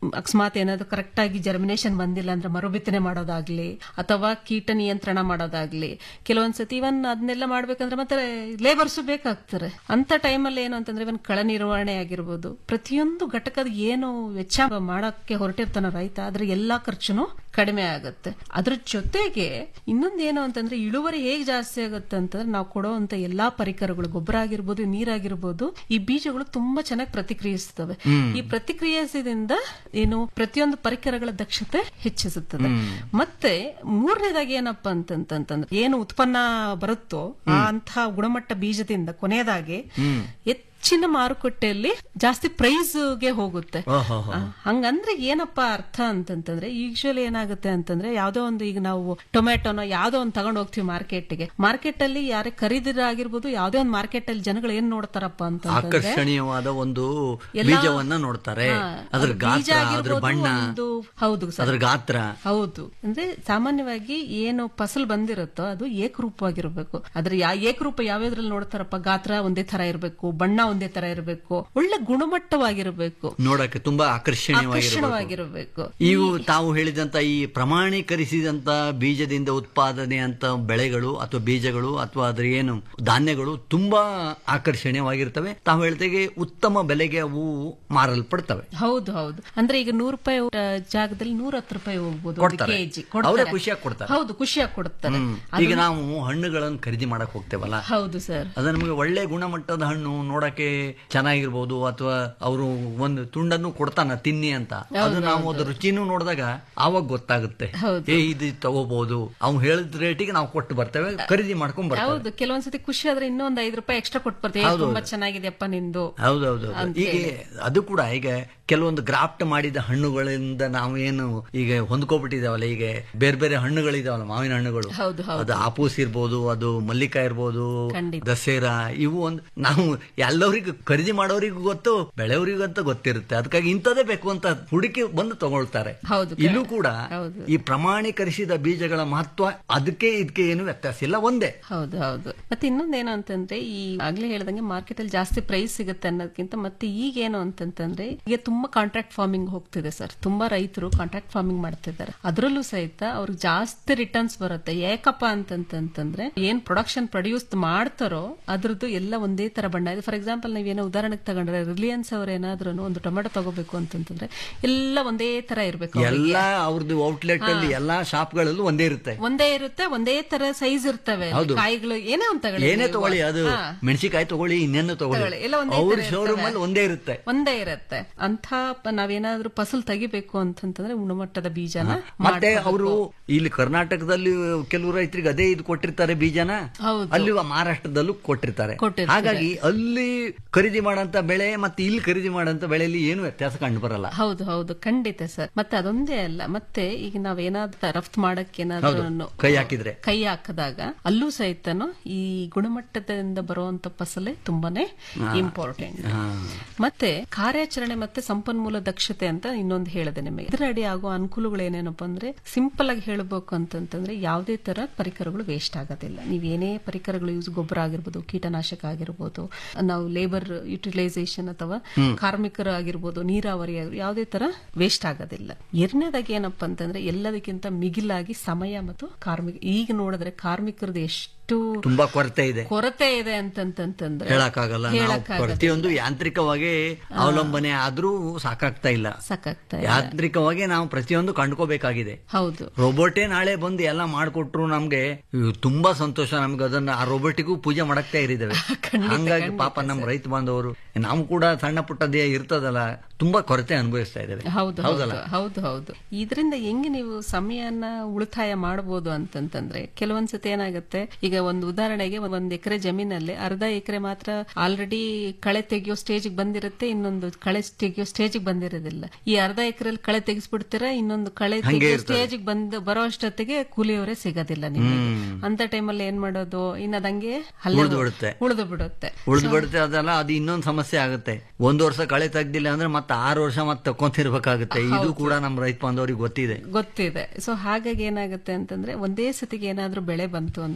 Speaker 7: ಅಕಸ್ಮಾತ್ ಏನಾದ್ರು ಕರೆಕ್ಟ್ ಆಗಿ ಜರ್ಮಿನೇಷನ್ ಬಂದಿಲ್ಲ ಅಂದ್ರೆ ಮರುಬಿತ್ತನೆ ಮಾಡೋದಾಗ್ಲಿ ಅಥವಾ ಕೀಟ ನಿಯಂತ್ರಣ ಮಾಡೋದಾಗ್ಲಿ ಕೆಲವೊಂದ್ಸತಿ ಇವನ್ ಅದನ್ನೆಲ್ಲ ಮಾಡ್ಬೇಕಂದ್ರೆ ಮತ್ತೆ ಲೇಬರ್ಸ್ ಬೇಕಾಗ್ತಾರೆ ಅಂತ ಟೈಮಲ್ಲಿ ಏನು ಅಂತಂದ್ರೆ ಇವನ್ ಕಳ ನಿರ್ವಹಣೆ ಆಗಿರ್ಬೋದು ಪ್ರತಿಯೊಂದು ಘಟಕದ ಏನು ವೆಚ್ಚ ಮಾಡಕ್ಕೆ ಹೊರಟಿರ್ತಾನ ರೈತ ಅದ್ರ ಎಲ್ಲಾ ಖರ್ಚುನು ಕಡಿಮೆ ಆಗುತ್ತೆ ಅದ್ರ ಜೊತೆಗೆ ಇನ್ನೊಂದೇನು ಅಂತಂದ್ರೆ ಇಳುವರಿ ಹೇಗ್ ಜಾಸ್ತಿ ಆಗುತ್ತೆ ಅಂತಂದ್ರೆ ನಾವು ಕೊಡುವಂತ ಎಲ್ಲಾ ಪರಿಕರಗಳು ಗೊಬ್ಬರ ಆಗಿರ್ಬೋದು ನೀರಾಗಿರ್ಬೋದು ಈ ಬೀಜಗಳು ತುಂಬಾ ಚೆನ್ನಾಗಿ ಪ್ರತಿಕ್ರಿಯಿಸ್ತವೆ ಈ ಪ್ರತಿಕ್ರಿಯಿಸಿದಿಂದ ಏನು ಪ್ರತಿಯೊಂದು ಪರಿಕರಗಳ ದಕ್ಷತೆ ಹೆಚ್ಚಿಸುತ್ತದೆ ಮತ್ತೆ ಮೂರನೇದಾಗಿ ಏನಪ್ಪಾ ಅಂತಂತಂದ್ರೆ ಏನು ಉತ್ಪನ್ನ ಬರುತ್ತೋ ಆ ಅಂತಹ ಗುಣಮಟ್ಟ ಬೀಜದಿಂದ ಕೊನೆಯದಾಗಿ ಹೆಚ್ಚಿನ ಮಾರುಕಟ್ಟೆಯಲ್ಲಿ ಜಾಸ್ತಿ ಪ್ರೈಸ್ಗೆ ಹೋಗುತ್ತೆ ಆ, ಹಂಗಂದ್ರೆ ಏನಪ್ಪಾ ಅರ್ಥ ಅಂತಂತಂದ್ರೆ ಯೂಶಲಿ ಏನಾಗುತ್ತೆ ಅಂತಂದ್ರೆ ಯಾವ್ದೋ ಒಂದು ಈಗ ನಾವು ಟೊಮೆಟೊನ ಯಾವ್ದೋ ಒಂದು ತಗೊಂಡ್ ಹೋಗ್ತೀವಿ ಮಾರ್ಕೆಟ್ಗೆ ಮಾರ್ಕೆಟ್ ಅಲ್ಲಿ ಯಾರೇ ಖರೀದಿರ ಆಗಿರ್ಬೋದು ಯಾವ್ದೋ ಒಂದು ಮಾರ್ಕೆಟ್ ಅಲ್ಲಿ ಜನಗಳು ಏನ್ ನೋಡ್ತಾರಪ್ಪ ಅಂತಂದ್ರೆ
Speaker 6: ಆಕರ್ಷಣೀಯವಾದ ಒಂದು
Speaker 7: ಎಲ್ಲಾ-
Speaker 6: ಬೀಜವನ್ನ ನೋಡ್ತಾರೆ
Speaker 7: ಹಾ,
Speaker 6: ಅದ್ರ
Speaker 7: ಅದು ಬೀಜ
Speaker 6: ಗಾತ್ರ ಅದ್ರ
Speaker 7: ಆಗಿರ್ಬೋದು,
Speaker 6: ಬಣ್ಣ
Speaker 7: ಒಂದು ಹೌದು ಸರ್
Speaker 6: ಅದ್ರ ಗಾತ್ರ
Speaker 7: ಹೌದು ಅಂದ್ರೆ ಸಾಮಾನ್ಯವಾಗಿ ಏನು ಫಸಲ್ ಬಂದಿರುತ್ತೋ ಅದು ಏಕರೂಪವಾಗಿರ್ಬೇಕು ಆದ್ರೆ ಯಾ ಏಕರೂಪ ಯಾವ್ಯಾವ್ದ್ರಲ್ಲಿ ನೋಡ್ತಾರಪ್ಪ ಗಾತ್ರ ಒಂದೇ ತರ ಇರಬೇಕು ಬಣ್ಣ ಒಂದೇ ತರ ಇರಬೇಕು ಒಳ್ಳೆ ಗುಣಮಟ್ಟವಾಗಿರ್ಬೇಕು
Speaker 6: ನೋಡಕ್ಕೆ ತುಂಬಾ ಆಕರ್ಷಣೀಯವಾಗಿರಬೇಕು
Speaker 7: ಆಕರ್ಷಣವಾಗಿರ್ಬೇಕು
Speaker 6: ಇವು ತಾವು ಹೇಳಿದಂತ ಈ ಪ್ರಮಾಣೀಕರಿಸಿದಂತ ಬೀಜದಿಂದ ಉತ್ಪಾದನೆ ಅಂತ ಬೆಳೆಗಳು ಅಥವಾ ಬೀಜಗಳು ಅಥವಾ ಅದ್ರ ಏನು ಧಾನ್ಯಗಳು ತುಂಬಾ ಆಕರ್ಷಣೀಯವಾಗಿರ್ತವೆ ತಾವು ಹೇಳ್ತೆಗೆ ಉತ್ತಮ ಬೆಲೆಗೆ ಅವು ಮಾರಲ್ಪಡ್ತವೆ
Speaker 7: ಹೌದು ಹೌದು ಅಂದ್ರೆ ಈಗ ನೂರು ರೂಪಾಯಿ ಊಟ ಜಾಗದಲ್ಲಿ ನೂರ ಹತ್ತು ರೂಪಾಯಿ ಹೋಗ್ಬೋದು ಒಂದು
Speaker 6: ಕೊಡ್ತಾರೆ.
Speaker 7: ಕೆಜಿ
Speaker 6: ಅವರೇ ಖುಷಿಯಾಗಿ ಕೊಡ್ತಾರೆ.
Speaker 7: ಹೌದು ಖುಷಿಯಾಗಿ ಕೊಡ್ತಾರೆ
Speaker 6: ಹ್ಮ್. ಈಗ ನಾವು ಹಣ್ಣುಗಳನ್ನು ಖರೀದಿ ಮಾಡಕ್ ಹೋಗ್ತೇವಲ್ಲ
Speaker 7: ಹೌದು ಸರ್
Speaker 6: ಅದು ನಮಗೆ ಒಳ್ಳೆ ಗುಣಮಟ್ಟದ ಹಣ್ಣು ನೋಡಕ್ಕೆ ಚೆನ್ನಾಗಿರ್ಬೋದು ಅಥವಾ ಅವರು ಒಂದು ತುಂಡನ್ನು ಕೊಡ್ತಾನ ತಿನ್ನಿ ಅಂತ ಅದು ನಾವು ಅದ್ರ ರುಚಿನೂ ನೋಡಿದಾಗ ಆವಾಗ ಗೊತ್ತಾಗುತ್ತೆ
Speaker 7: ಹೌದು.
Speaker 6: ಏ ಇದು ತಗೋಬಹುದು ಅವ್ನು ಹೇಳಿದ ರೇಟಿಗೆ ನಾವು ಕೊಟ್ಟು ಬರ್ತೇವೆ ಖರೀದಿ ಮಾಡ್ಕೊಂಡ್ ಬರ್ತೇವೆ
Speaker 7: ಹೌದು ಕೆಲವೊಂದ್ಸತಿ ಖುಷಿ ಆದ್ರೆ ಇನ್ನೊಂದ್ ಐದು ರೂಪಾಯಿ ಎಕ್ಸ್ಟ್ರಾ ಕೊಟ್ಟು ಬರ್ತೀವಿ ಏ, ತುಂಬಾ ಚೆನ್ನಾಗಿದೆಯಪ್ಪ ನಿಂದು
Speaker 6: ಹೌದೌದು ಈಗ ಅದು ಕೂಡ ಈಗ ಕೆಲವೊಂದು ಗ್ರಾಫ್ಟ್ ಮಾಡಿದ ಹಣ್ಣುಗಳಿಂದ ನಾವು ಏನು ಈಗ ಹೊಂದ್ಕೊಬಿಟ್ಟಿದಾವಲ್ಲ ಈಗ ಬೇರೆ ಬೇರೆ ಹಣ್ಣುಗಳಿದಾವಲ್ಲ ಮಾವಿನ ಹಣ್ಣುಗಳು
Speaker 7: ಹೌದು, ಹೌದು.
Speaker 6: ಅದು ಆಪೂಸ್ ಇರ್ಬೋದು ಅದು ಮಲ್ಲಿಕ ಇರ್ಬೋದು
Speaker 7: ಖಂಡಿತ.
Speaker 6: ದಸರಾ ಇವು ಒಂದು ನಾವು ಎಲ್ಲರಿಗೂ ಖರೀದಿ ಮಾಡೋರಿಗೂ ಗೊತ್ತು ಬೆಳೆಯವರಿಗಂತ ಗೊತ್ತಿರುತ್ತೆ ಅದಕ್ಕಾಗಿ ಇಂಥದೇ ಬೇಕು ಅಂತ ಹುಡುಕಿ ಬಂದು ತಗೊಳ್ತಾರೆ
Speaker 7: ಹೌದು,
Speaker 6: ಇಲ್ಲೂ ಕೂಡ
Speaker 7: ಹೌದು.
Speaker 6: ಈ ಪ್ರಮಾಣೀಕರಿಸಿದ ಬೀಜಗಳ ಮಹತ್ವ ಅದಕ್ಕೆ ಇದಕ್ಕೆ ಏನು ವ್ಯತ್ಯಾಸ ಇಲ್ಲ ಒಂದೇ
Speaker 7: ಹೌದು ಹೌದು ಮತ್ತೆ ಇನ್ನೊಂದೇನು ಅಂತಂದ್ರೆ ಈ ಆಗ್ಲೇ ಹೇಳ್ದಂಗೆ ಮಾರ್ಕೆಟ್ ಅಲ್ಲಿ ಜಾಸ್ತಿ ಪ್ರೈಸ್ ಸಿಗುತ್ತೆ ಅನ್ನೋದಕ್ಕಿಂತ ಮತ್ತೆ ಈಗ ಏನು ಅಂತಂತಂದ್ರೆ ಈಗ ತುಂಬಾ ಕಾಂಟ್ರಾಕ್ಟ್ ಫಾರ್ಮಿಂಗ್ ಹೋಗ್ತಿದೆ ಸರ್ ತುಂಬಾ ರೈತರು ಕಾಂಟ್ರಾಕ್ಟ್ ಫಾರ್ಮಿಂಗ್ ಮಾಡ್ತಿದ್ದಾರೆ ಅದ್ರಲ್ಲೂ ಸಹಿತ ಅವ್ರಿಗೆ ಜಾಸ್ತಿ ರಿಟರ್ನ್ಸ್ ಬರುತ್ತೆ ಯಾಕಪ್ಪ ಅಂತಂತಂದ್ರೆ ಏನ್ ಪ್ರೊಡಕ್ಷನ್ ಪ್ರೊಡ್ಯೂಸ್ ಮಾಡ್ತಾರೋ ಅದ್ರದ್ದು ಎಲ್ಲ ಒಂದೇ ತರ ಬಣ್ಣ ಇದೆ ಫಾರ್ ಎಕ್ಸಾಂಪಲ್ ನೀವೇನೋ ಉದಾಹರಣೆಗೆ ತಗೊಂಡ್ರೆ ರಿಲಿಯನ್ಸ್ ಅವ್ರ ಏನಾದ್ರೂ ಒಂದು ಟೊಮೆಟೊ ತಗೋಬೇಕು ಅಂತಂತಂದ್ರೆ ಎಲ್ಲ ಒಂದೇ ತರ ಇರ್ಬೇಕು ಅವ್ರಿಗೆ.
Speaker 6: ಎಲ್ಲ ಅವ್ರದ್ದು ಔಟ್ಲೆಟ್ ಅಲ್ಲಿ ಎಲ್ಲಾ ಶಾಪ್ಗಳಲ್ಲೂ ಒಂದೇ ಇರುತ್ತೆ
Speaker 7: ಒಂದೇ ಇರುತ್ತೆ ಒಂದೇ ತರ ಸೈಜ್ ಇರ್ತವೆ
Speaker 6: ಹೌದು.
Speaker 7: ಕಾಯಿಗಳು ಏನೇ ಒಂದು ತಗೊಳ್ಳಿ
Speaker 6: ಏನೇ
Speaker 7: ನೀವು.
Speaker 6: ತಗೊಳ್ಳಿ ಅದು
Speaker 7: ಹಾ.
Speaker 6: ಮೆಣಸಿಕಾಯಿ ತಗೊಳ್ಳಿ ಇನ್ನೇನು
Speaker 7: ತಗೊಳ್ಳಿ.
Speaker 6: ತಗೊಳ್ಳಿ
Speaker 7: ಎಲ್ಲ ಒಂದೇ
Speaker 6: ಅವ್ರ
Speaker 7: ತರ
Speaker 6: ಶೋರೂಮ್
Speaker 7: ಇರ್ತವೆ.
Speaker 6: ಅಲ್ಲಿ ಒಂದೇ ಇರುತ್ತೆ
Speaker 7: ಒಂದೇ ಇರುತ್ತೆ ಅಂತ ಪ- ನಾವೇನಾದ್ರೂ ಫಸಲ್ ತೆಗಿಬೇಕು ಅಂತಂತಂದ್ರೆ ಗುಣಮಟ್ಟದ ಬೀಜನ
Speaker 6: ಮತ್ತೆ
Speaker 7: ಮಾಡ್ಕೋಬೇಕು.
Speaker 6: ಅವರು ಇಲ್ಲಿ ಕರ್ನಾಟಕದಲ್ಲಿ ಕೆಲವು ರೈತರಿಗೆ ಅದೇ ಇದು ಕೊಟ್ಟಿರ್ತಾರೆ ಬೀಜನ
Speaker 7: ಹೌದು.
Speaker 6: ಅಲ್ಲಿ ಮಹಾರಾಷ್ಟ್ರದಲ್ಲೂ ಕೊಟ್ಟಿರ್ತಾರೆ
Speaker 7: ಕೊಟ್ಟಿರ್ತಾರೆ.
Speaker 6: ಹಾಗಾಗಿ ಅಲ್ಲಿ ಖರೀದಿ ಮಾಡಂತ ಬೆಳೆ ಮತ್ತೆ ಇಲ್ಲಿ ಖರೀದಿ ಮಾಡಂತ ಬೆಳೆಯಲ್ಲಿ ಏನು ವ್ಯತ್ಯಾಸ ಕಂಡು ಬರಲ್ಲ
Speaker 7: ಹೌದು ಹೌದು ಖಂಡಿತ ಸರ್ ಮತ್ತೆ ಅದೊಂದೇ ಅಲ್ಲ ಮತ್ತೆ ಈಗ ನಾವೇನಾದ್ರೂ ರಫ್ತು ಮಾಡಕ್ಕೆ ಏನಾದ್ರೂ
Speaker 6: ಹೌದು. ಕೈ ಹಾಕಿದ್ರೆ.
Speaker 7: ಕೈ ಹಾಕಿದಾಗ ಅಲ್ಲೂ ಸಹಿತನು ಈ ಗುಣಮಟ್ಟದಿಂದ ಬರುವಂತ ಫಸಲೇ ತುಂಬಾನೇ ಇಂಪಾರ್ಟೆಂಟ್ ಮತ್ತೆ ಕಾರ್ಯಾಚರಣೆ ಮತ್ತೆ ಸಂಪನ್ಮೂಲ ದಕ್ಷತೆ ಅಂತ ಇನ್ನೊಂದು ಹೇಳಿದೆ ನಿಮಗೆ ಇದರ ಅಡಿ ಆಗೋ ಅನುಕೂಲಗಳು ಏನೇನಪ್ಪ ಅಂದ್ರೆ ಸಿಂಪಲ್ ಆಗಿ ಹೇಳಬೇಕು ಅಂತಂತಂದ್ರೆ ಯಾವುದೇ ತರ ಪರಿಕರಗಳು ವೇಸ್ಟ್ ಆಗೋದಿಲ್ಲ ನೀವು ಏನೇ ಪರಿಕರಗಳು ಯೂಸ್ ಗೊಬ್ಬರ ಆಗಿರ್ಬೋದು ಕೀಟನಾಶಕ ಆಗಿರ್ಬೋದು ನಾವು ಲೇಬರ್ ಯುಟಿಲೈಸೇಷನ್ ಅಥವಾ ಕಾರ್ಮಿಕರು ಆಗಿರ್ಬೋದು ನೀರಾವರಿ ಆಗಿರ್ಬೋದು ಯಾವುದೇ ತರ ವೇಸ್ಟ್ ಆಗೋದಿಲ್ಲ ಎರಡನೇದಾಗಿ ಏನಪ್ಪಾ ಅಂತಂದ್ರೆ ಎಲ್ಲದಕ್ಕಿಂತ ಮಿಗಿಲಾಗಿ ಸಮಯ ಮತ್ತು ಕಾರ್ಮಿಕ ಈಗ ನೋಡಿದ್ರೆ ಕಾರ್ಮಿಕರದ್ದು ಎಷ್ಟು
Speaker 6: ತುಂಬಾ ಕೊರತೆ ಇದೆ
Speaker 7: ಕೊರತೆ ಇದೆ ಅಂತಂತಂದ್ರೆ
Speaker 6: ಹೇಳಕ್ಕಾಗಲ್ಲ ನಾವು
Speaker 7: ಹೇಳಕ್ಕಾಗಲ್ಲ.
Speaker 6: ಪ್ರತಿಯೊಂದು ಯಾಂತ್ರಿಕವಾಗಿ ಅವಲಂಬನೆ ಆದ್ರೂ ಸಾಕಾಗ್ತಾ ಇಲ್ಲ
Speaker 7: ಸಾಕಾಗ್ತಾ ಇಲ್ಲ.
Speaker 6: ಯಾಂತ್ರಿಕವಾಗಿ ನಾವು ಪ್ರತಿಯೊಂದು ಕಂಡ್ಕೋಬೇಕಾಗಿದೆ
Speaker 7: ಹೌದು
Speaker 6: ರೋಬೋಟೇ ನಾಳೆ ಬಂದು ಎಲ್ಲ ಮಾಡ್ಕೊಟ್ರು ನಮ್ಗೆ ಇವ್ ತುಂಬಾ ಸಂತೋಷ ನಮ್ಗೆ ಅದನ್ನ ಆ ರೋಬೋಟಿಗೂ ಪೂಜೆ ಮಾಡಕ್ತಾ ಇರಿದ್ದೇವೆ ಹಂಗಾಗಿ ಪಾಪ ನಮ್ಮ ರೈತ ಬಾಂಧವರು ನಾವು ಕೂಡ ಸಣ್ಣ ಪುಟ್ಟದೇ ಇರ್ತದಲ್ಲ ತುಂಬಾ ಕೊರತೆ ಅನುಭವಿಸ್ತಾ ಇದ್ದೇವೆ
Speaker 7: ಹೌದು
Speaker 6: ಹೌದಲ್ಲ
Speaker 7: ಹೌದು ಹೌದು ಹೌದು ಇದರಿಂದ ಹೆಂಗೆ ನೀವು ಸಮಯನ ಉಳಿತಾಯ ಮಾಡಬಹುದು ಅಂತಂತಂದ್ರೆ ಕೆಲವೊಂದ್ಸತಿ ಏನಾಗುತ್ತೆ ಈಗ ಒಂದು ಉದಾಹರಣೆಗೆ ಒಂದ್ ಎಕರೆ ಜಮೀನಲ್ಲಿ ಅರ್ಧ ಎಕರೆ ಮಾತ್ರ ಆಲ್ರೆಡಿ ಕಳೆ ತೆಗೆಯೋ ಸ್ಟೇಜ್ ಬಂದಿರುತ್ತೆ ಇನ್ನೊಂದು ಕಳೆ ತೆಗೆಯೋ ಸ್ಟೇಜ್ ಬಂದಿರೋದಿಲ್ಲ ಈ ಅರ್ಧ ಎಕರೆಲಿ ಕಳೆ ತೆಗಿಸ್ಬಿಡ್ತೀರಾ ಇನ್ನೊಂದು ಕಳೆ ತೆಗೆಯೋ ಸ್ಟೇಜ್ ಬಂದು ಬರೋ ಅಷ್ಟೊತ್ತಿಗೆ ಕೂಲಿಯವರೇ ಸಿಗೋದಿಲ್ಲ ನಿಮಗೆ ಅಂತ ಟೈಮಲ್ಲಿ ಏನ್ ಮಾಡೋದು ಇನ್ನ ಅದಂಗೆ
Speaker 6: ಉಳ್ದು ಬಿಡುತ್ತೆ.
Speaker 7: ಉಳಿದು ಬಿಡುತ್ತೆ
Speaker 6: ಉಳಿದು ಬಿಡುತ್ತೆ ಅದಲ್ಲ ಅದು ಇನ್ನೊಂದು ಸಮಸ್ಯೆ ಆಗುತ್ತೆ ಒಂದ್ ವರ್ಷ ಕಳೆ ತೆಗ್ದಿಲ್ಲ ಅಂದ್ರೆ ಮತ್ತೆ ಆರು ವರ್ಷ ಮತ್ತೆ ತಕೊಂತಿರ್ಬೇಕಾಗುತ್ತೆ ಇದು ಕೂಡ ನಮ್ಮ ರೈತ ಬಾಂಧವರಿಗೆ ಗೊತ್ತಿದೆ
Speaker 7: ಗೊತ್ತಿದೆ ಸೊ ಹಾಗಾಗಿ ಏನಾಗುತ್ತೆ ಅಂತಂದ್ರೆ ಒಂದೇ ಸತಿಗೆ ಏನಾದ್ರೂ ಬೆಳೆ ಬಂತು ಅಂತಂತಂದ್ರೆ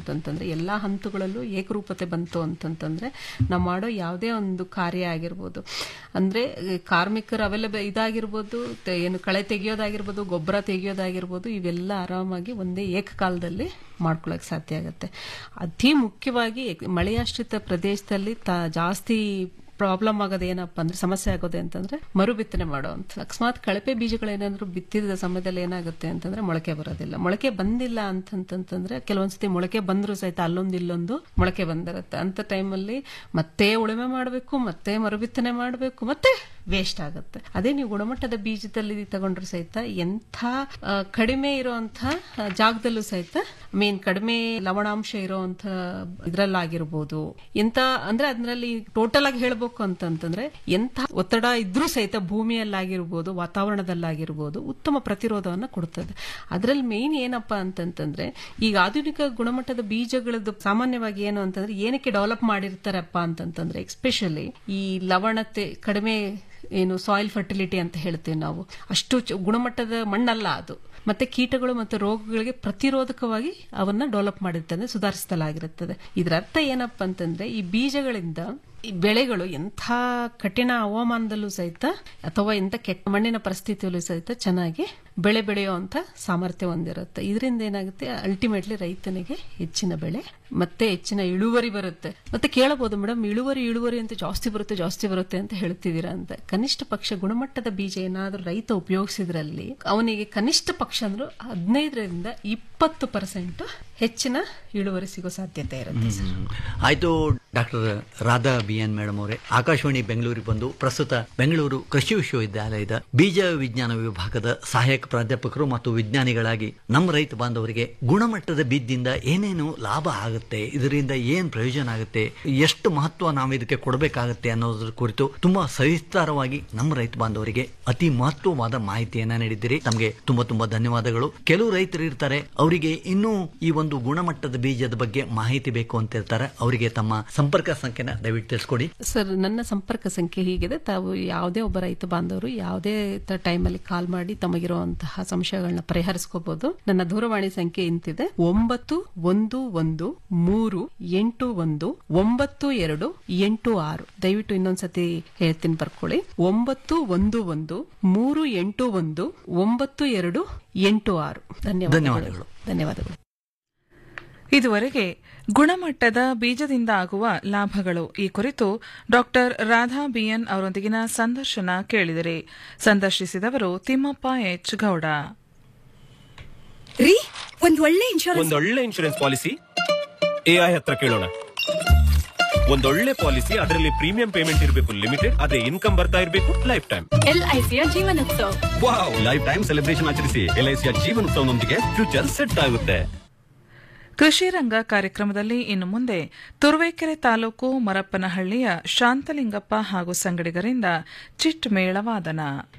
Speaker 7: ಎಲ್ಲಾ ಹಂತಗಳಲ್ಲೂ ಏಕರೂಪತೆ ಬಂತು ಅಂತಂತಂದ್ರೆ ನಾವು ಮಾಡೋ ಯಾವುದೇ ಒಂದು ಕಾರ್ಯ ಆಗಿರ್ಬೋದು ಅಂದ್ರೆ ಅಹ್, ಕಾರ್ಮಿಕರ ಅವೈಲಬಲ್ ಇದಾಗಿರ್ಬೋದು ತೆ- ಏನು ಕಳೆ ತೆಗೆಯೋದಾಗಿರ್ಬೋದು ಗೊಬ್ಬರ ತೆಗೆಯೋದಾಗಿರ್ಬೋದು ಇವೆಲ್ಲ ಆರಾಮಾಗಿ ಒಂದೇ ಏಕಕಾಲದಲ್ಲಿ ಮಾಡ್ಕೊಳಕ್ ಸಾಧ್ಯ ಆಗುತ್ತೆ ಅತಿ ಮುಖ್ಯವಾಗಿ ಮಳೆಯಾಶ್ರಿತ ಪ್ರದೇಶದಲ್ಲಿ ತ- ಜಾಸ್ತಿ ಪ್ರಾಬ್ಲಮ್ ಆಗೋದು ಏನಪ್ಪ ಅಂದ್ರೆ ಸಮಸ್ಯೆ ಆಗೋದು ಅಂತಂದ್ರೆ ಮರು ಬಿತ್ತನೆ ಮಾಡುವಂತ ಅಕಸ್ಮಾತ್ ಕಳಪೆ ಬೀಜಗಳೇನಾದ್ರೂ ಬಿತ್ತಿದ ಸಮಯದಲ್ಲಿ ಏನಾಗುತ್ತೆ ಅಂತಂದ್ರೆ ಮೊಳಕೆ ಬರೋದಿಲ್ಲ ಮೊಳಕೆ ಬಂದಿಲ್ಲ ಅಂತಂತಂದ್ರೆ ಕೆಲವೊಂದ್ಸತಿ ಮೊಳಕೆ ಬಂದ್ರು ಸಹಿತ ಅಲ್ಲೊಂದು ಇಲ್ಲೊಂದು ಮೊಳಕೆ ಬಂದಿರುತ್ತೆ ಅಂತ ಟೈಮಲ್ಲಿ ಮತ್ತೆ ಉಳುಮೆ ಮಾಡಬೇಕು ಮತ್ತೆ ಮರು ಬಿತ್ತನೆ ಮಾಡಬೇಕು ಮತ್ತೆ ವೇಸ್ಟ್ ಆಗುತ್ತೆ ಅದೇ ನೀವು ಗುಣಮಟ್ಟದ ಬೀಜದಲ್ಲಿ ತಗೊಂಡ್ರು ಸಹಿತ ಎಂಥ ಆ, ಕಡಿಮೆ ಇರುವಂತ ಜಾಗದಲ್ಲೂ ಸಹಿತ ಮೀನ್ ಕಡಿಮೆ ಲವಣಾಂಶ ಇರುವಂತ ಇದ್ರಲ್ಲಾಗಿರ್ಬೋದು ಎಂತ ಅಂದ್ರೆ ಅದರಲ್ಲಿ ಟೋಟಲ್ ಆಗಿ ಹೇಳ್ಬೇಕು ಅಂತಂತಂದ್ರೆ ಎಂಥ ಒತ್ತಡ ಇದ್ರೂ ಸಹಿತ ಭೂಮಿಯಲ್ಲಾಗಿರ್ಬೋದು ವಾತಾವರಣದಲ್ಲಾಗಿರ್ಬೋದು ಉತ್ತಮ ಪ್ರತಿರೋಧವನ್ನ ಕೊಡುತ್ತದೆ ಅದರಲ್ಲಿ ಮೇನ್ ಏನಪ್ಪಾ ಅಂತಂತಂದ್ರೆ ಈಗ ಆಧುನಿಕ ಗುಣಮಟ್ಟದ ಬೀಜಗಳದ್ದು ಸಾಮಾನ್ಯವಾಗಿ ಏನು ಅಂತಂದ್ರೆ ಏನಕ್ಕೆ ಡೆವಲಪ್ ಮಾಡಿರ್ತಾರಪ್ಪ ಅಂತಂತಂದ್ರೆ ಎಸ್ಪೆಷಲಿ ಈ ಲವಣತೆ ಕಡಿಮೆ ಏನು ಸಾಯಿಲ್ ಫರ್ಟಿಲಿಟಿ ಅಂತ ಹೇಳ್ತೀವಿ ನಾವು ಅಷ್ಟು ಚ- ಗುಣಮಟ್ಟದ ಮಣ್ಣಲ್ಲ ಅದು ಮತ್ತೆ ಕೀಟಗಳು ಮತ್ತು ರೋಗಗಳಿಗೆ ಪ್ರತಿರೋಧಕವಾಗಿ ಅವನ್ನ ಡೆವಲಪ್ ಮಾಡಿರ್ತದೆ ಸುಧಾರಿಸಲಾಗಿರುತ್ತದೆ ಇದರ ಅರ್ಥ ಏನಪ್ಪಾ ಅಂತಂದ್ರೆ ಈ ಬೀಜಗಳಿಂದ ಈ ಬೆಳೆಗಳು ಎಂಥ ಕಠಿಣ ಹವಾಮಾನದಲ್ಲೂ ಸಹಿತ ಅಥವಾ ಎಂಥ ಕೆಟ್ಟ ಮಣ್ಣಿನ ಪರಿಸ್ಥಿತಿಯಲ್ಲೂ ಸಹಿತ ಚೆನ್ನಾಗಿ ಬೆಳೆ ಬೆಳೆಯುವಂತ ಸಾಮರ್ಥ್ಯ ಹೊಂದಿರುತ್ತೆ ಇದರಿಂದ ಏನಾಗುತ್ತೆ ಅಲ್ಟಿಮೇಟ್ಲಿ ರೈತನಿಗೆ ಹೆಚ್ಚಿನ ಬೆಳೆ ಮತ್ತೆ ಹೆಚ್ಚಿನ ಇಳುವರಿ ಬರುತ್ತೆ ಮತ್ತೆ ಕೇಳಬಹುದು ಮೇಡಮ್ ಇಳುವರಿ ಇಳುವರಿ ಅಂತ ಜಾಸ್ತಿ ಬರುತ್ತೆ ಜಾಸ್ತಿ ಬರುತ್ತೆ ಅಂತ ಹೇಳ್ತಿದ್ದೀರಾ ಅಂತ ಕನಿಷ್ಠ ಪಕ್ಷ ಗುಣಮಟ್ಟದ ಬೀಜ ಏನಾದ್ರೂ ರೈತ ಉಪಯೋಗಿಸಿದ್ರಲ್ಲಿ ಅವನಿಗೆ ಕನಿಷ್ಠ ಪಕ್ಷ ಅಂದ್ರೆ ಹದಿನೈದರಿಂದ ಇಪ್ಪತ್ತು ಪರ್ಸೆಂಟ್ ಹೆಚ್ಚಿನ ಇಳುವರಿ ಸಿಗೋ ಸಾಧ್ಯತೆ ಇರುತ್ತೆ ಸರ್
Speaker 6: ಆಯ್ತು doctor Radha B N madam ಅವರೇ ಆಕಾಶವಾಣಿ ಬೆಂಗಳೂರಿಗೆ ಬಂದು ಪ್ರಸ್ತುತ ಬೆಂಗಳೂರು ಕೃಷಿ ವಿಶ್ವವಿದ್ಯಾಲಯದ ಬೀಜ ವಿಜ್ಞಾನ ವಿಭಾಗದ ಸಹಾಯಕ ಪ್ರಾಧ್ಯಾಪಕರು ಮತ್ತು ವಿಜ್ಞಾನಿಗಳಾಗಿ ನಮ್ಮ ರೈತ ಬಾಂಧವರಿಗೆ ಗುಣಮಟ್ಟದ ಬೀಜದಿಂದ ಏನೇನು ಲಾಭ ಆಗುತ್ತೆ ಇದರಿಂದ ಏನ್ ಪ್ರಯೋಜನ ಆಗುತ್ತೆ ಎಷ್ಟು ಮಹತ್ವ ನಾವು ಇದಕ್ಕೆ ಕೊಡಬೇಕಾಗುತ್ತೆ ಅನ್ನೋದ್ರ ಕುರಿತು ತುಂಬಾ ಸವಿಸ್ತಾರವಾಗಿ ನಮ್ಮ ರೈತ ಬಾಂಧವರಿಗೆ ಅತಿ ಮಹತ್ವವಾದ ಮಾಹಿತಿಯನ್ನ ನೀಡಿದ್ದೀರಿ ತಮಗೆ ತುಂಬಾ ತುಂಬಾ ಧನ್ಯವಾದಗಳು ಕೆಲವು ರೈತರು ಇರ್ತಾರೆ ಅವರಿಗೆ ಇನ್ನೂ ಈ ಒಂದು ಗುಣಮಟ್ಟದ ಬೀಜದ ಬಗ್ಗೆ ಮಾಹಿತಿ ಬೇಕು ಅಂತ ಇರ್ತಾರೆ ಅವರಿಗೆ ತಮ್ಮ ಸಂಪರ್ಕ ಸಂಖ್ಯೆನ ದಯವಿಟ್ಟು ತಿಳಿಸ್ಕೊಡಿ
Speaker 7: ಸರ್ ನನ್ನ ಸಂಪರ್ಕ ಸಂಖ್ಯೆ ಹೀಗಿದೆ ತಾವು ಯಾವುದೇ ಒಬ್ಬ ರೈತ ಬಾಂಧವರು ಯಾವುದೇ ಟೈಮಲ್ಲಿ ಕಾಲ್ ಮಾಡಿ ತಮಗಿರುವಂತಹ ಸಂಶಯಗಳನ್ನ ಪರಿಹರಿಸ್ಕೋಬಹುದು ನನ್ನ ದೂರವಾಣಿ ಸಂಖ್ಯೆ ಇಂತಿದೆ ಒಂಬತ್ತು ಒಂದು ಒಂದು ಮೂರು ಎಂಟು ಒಂದು ಒಂಬತ್ತು ಎರಡು ಎಂಟು ಆರು ದಯವಿಟ್ಟು ಇನ್ನೊಂದ್ಸತಿ ಹೇಳ್ತೀನಿ ಬರ್ಕೊಳ್ಳಿ ಒಂಬತ್ತು ಒಂದು ಒಂದು ಮೂರು ಎಂಟು ಒಂದು ಒಂಬತ್ತು ಎರಡು ಎಂಟು ಆರು ಧನ್ಯವಾದಗಳು
Speaker 6: ಧನ್ಯವಾದಗಳು.
Speaker 7: ಧನ್ಯವಾದಗಳು
Speaker 5: ಇದುವರೆಗೆ ಗುಣಮಟ್ಟದ ಬೀಜದಿಂದ ಆಗುವ ಲಾಭಗಳು ಈ ಕುರಿತು ಡಾಕ್ಟರ್ ರಾಧಾ ಬಿಎನ್ ಅವರೊಂದಿಗಿನ ಸಂದರ್ಶನ ಕೇಳಿದರೆ ಸಂದರ್ಶಿಸಿದವರು ತಿಮ್ಮಪ್ಪ ಎಚ್ ಗೌಡ
Speaker 2: ರೀ ಒಂದ್ ಒಳ್ಳೆ ಇನ್ಶೂರೆನ್ಸ್
Speaker 3: ಒಂದೊಳ್ಳೆ ಇನ್ಶೂರೆನ್ಸ್ ಪಾಲಿಸಿ ಎಐ ಹತ್ರ ಕೇಳೋಣ ಒಂದೊಳ್ಳೆ ಪಾಲಿಸಿ ಅದರಲ್ಲಿ ಪ್ರೀಮಿಯಂ ಪೇಮೆಂಟ್ ಇರಬೇಕು ಲಿಮಿಟೆಡ್ ಅದೇ ಇನ್ಕಮ್ ಬರ್ತಾ ಇರಬೇಕು ಲೈಫ್ ಟೈಮ್
Speaker 4: ಎಲ್ಐಸಿಯ Jeevan Utsav
Speaker 8: wow life time celebration ಆಚರಿಸಿ ಎಲ್ಐಸಿಯ ಜೀವನೋತ್ಸವನೊಂದಿಗೆ ಫ್ಯೂಚರ್ ಸೆಟ್ ಆಗುತ್ತೆ
Speaker 5: ಕೃಷಿ ರಂಗ ಕಾರ್ಯಕ್ರಮದಲ್ಲಿ ಇನ್ನು ಮುಂದೆ ತುರುವೇಕೆರೆ ತಾಲೂಕು ಮರಪ್ಪನಹಳ್ಳಿಯ ಶಾಂತಲಿಂಗಪ್ಪ ಹಾಗೂ ಸಂಗಡಿಗರಿಂದ ಚಿಟ್ ಮೇಳವಾದನ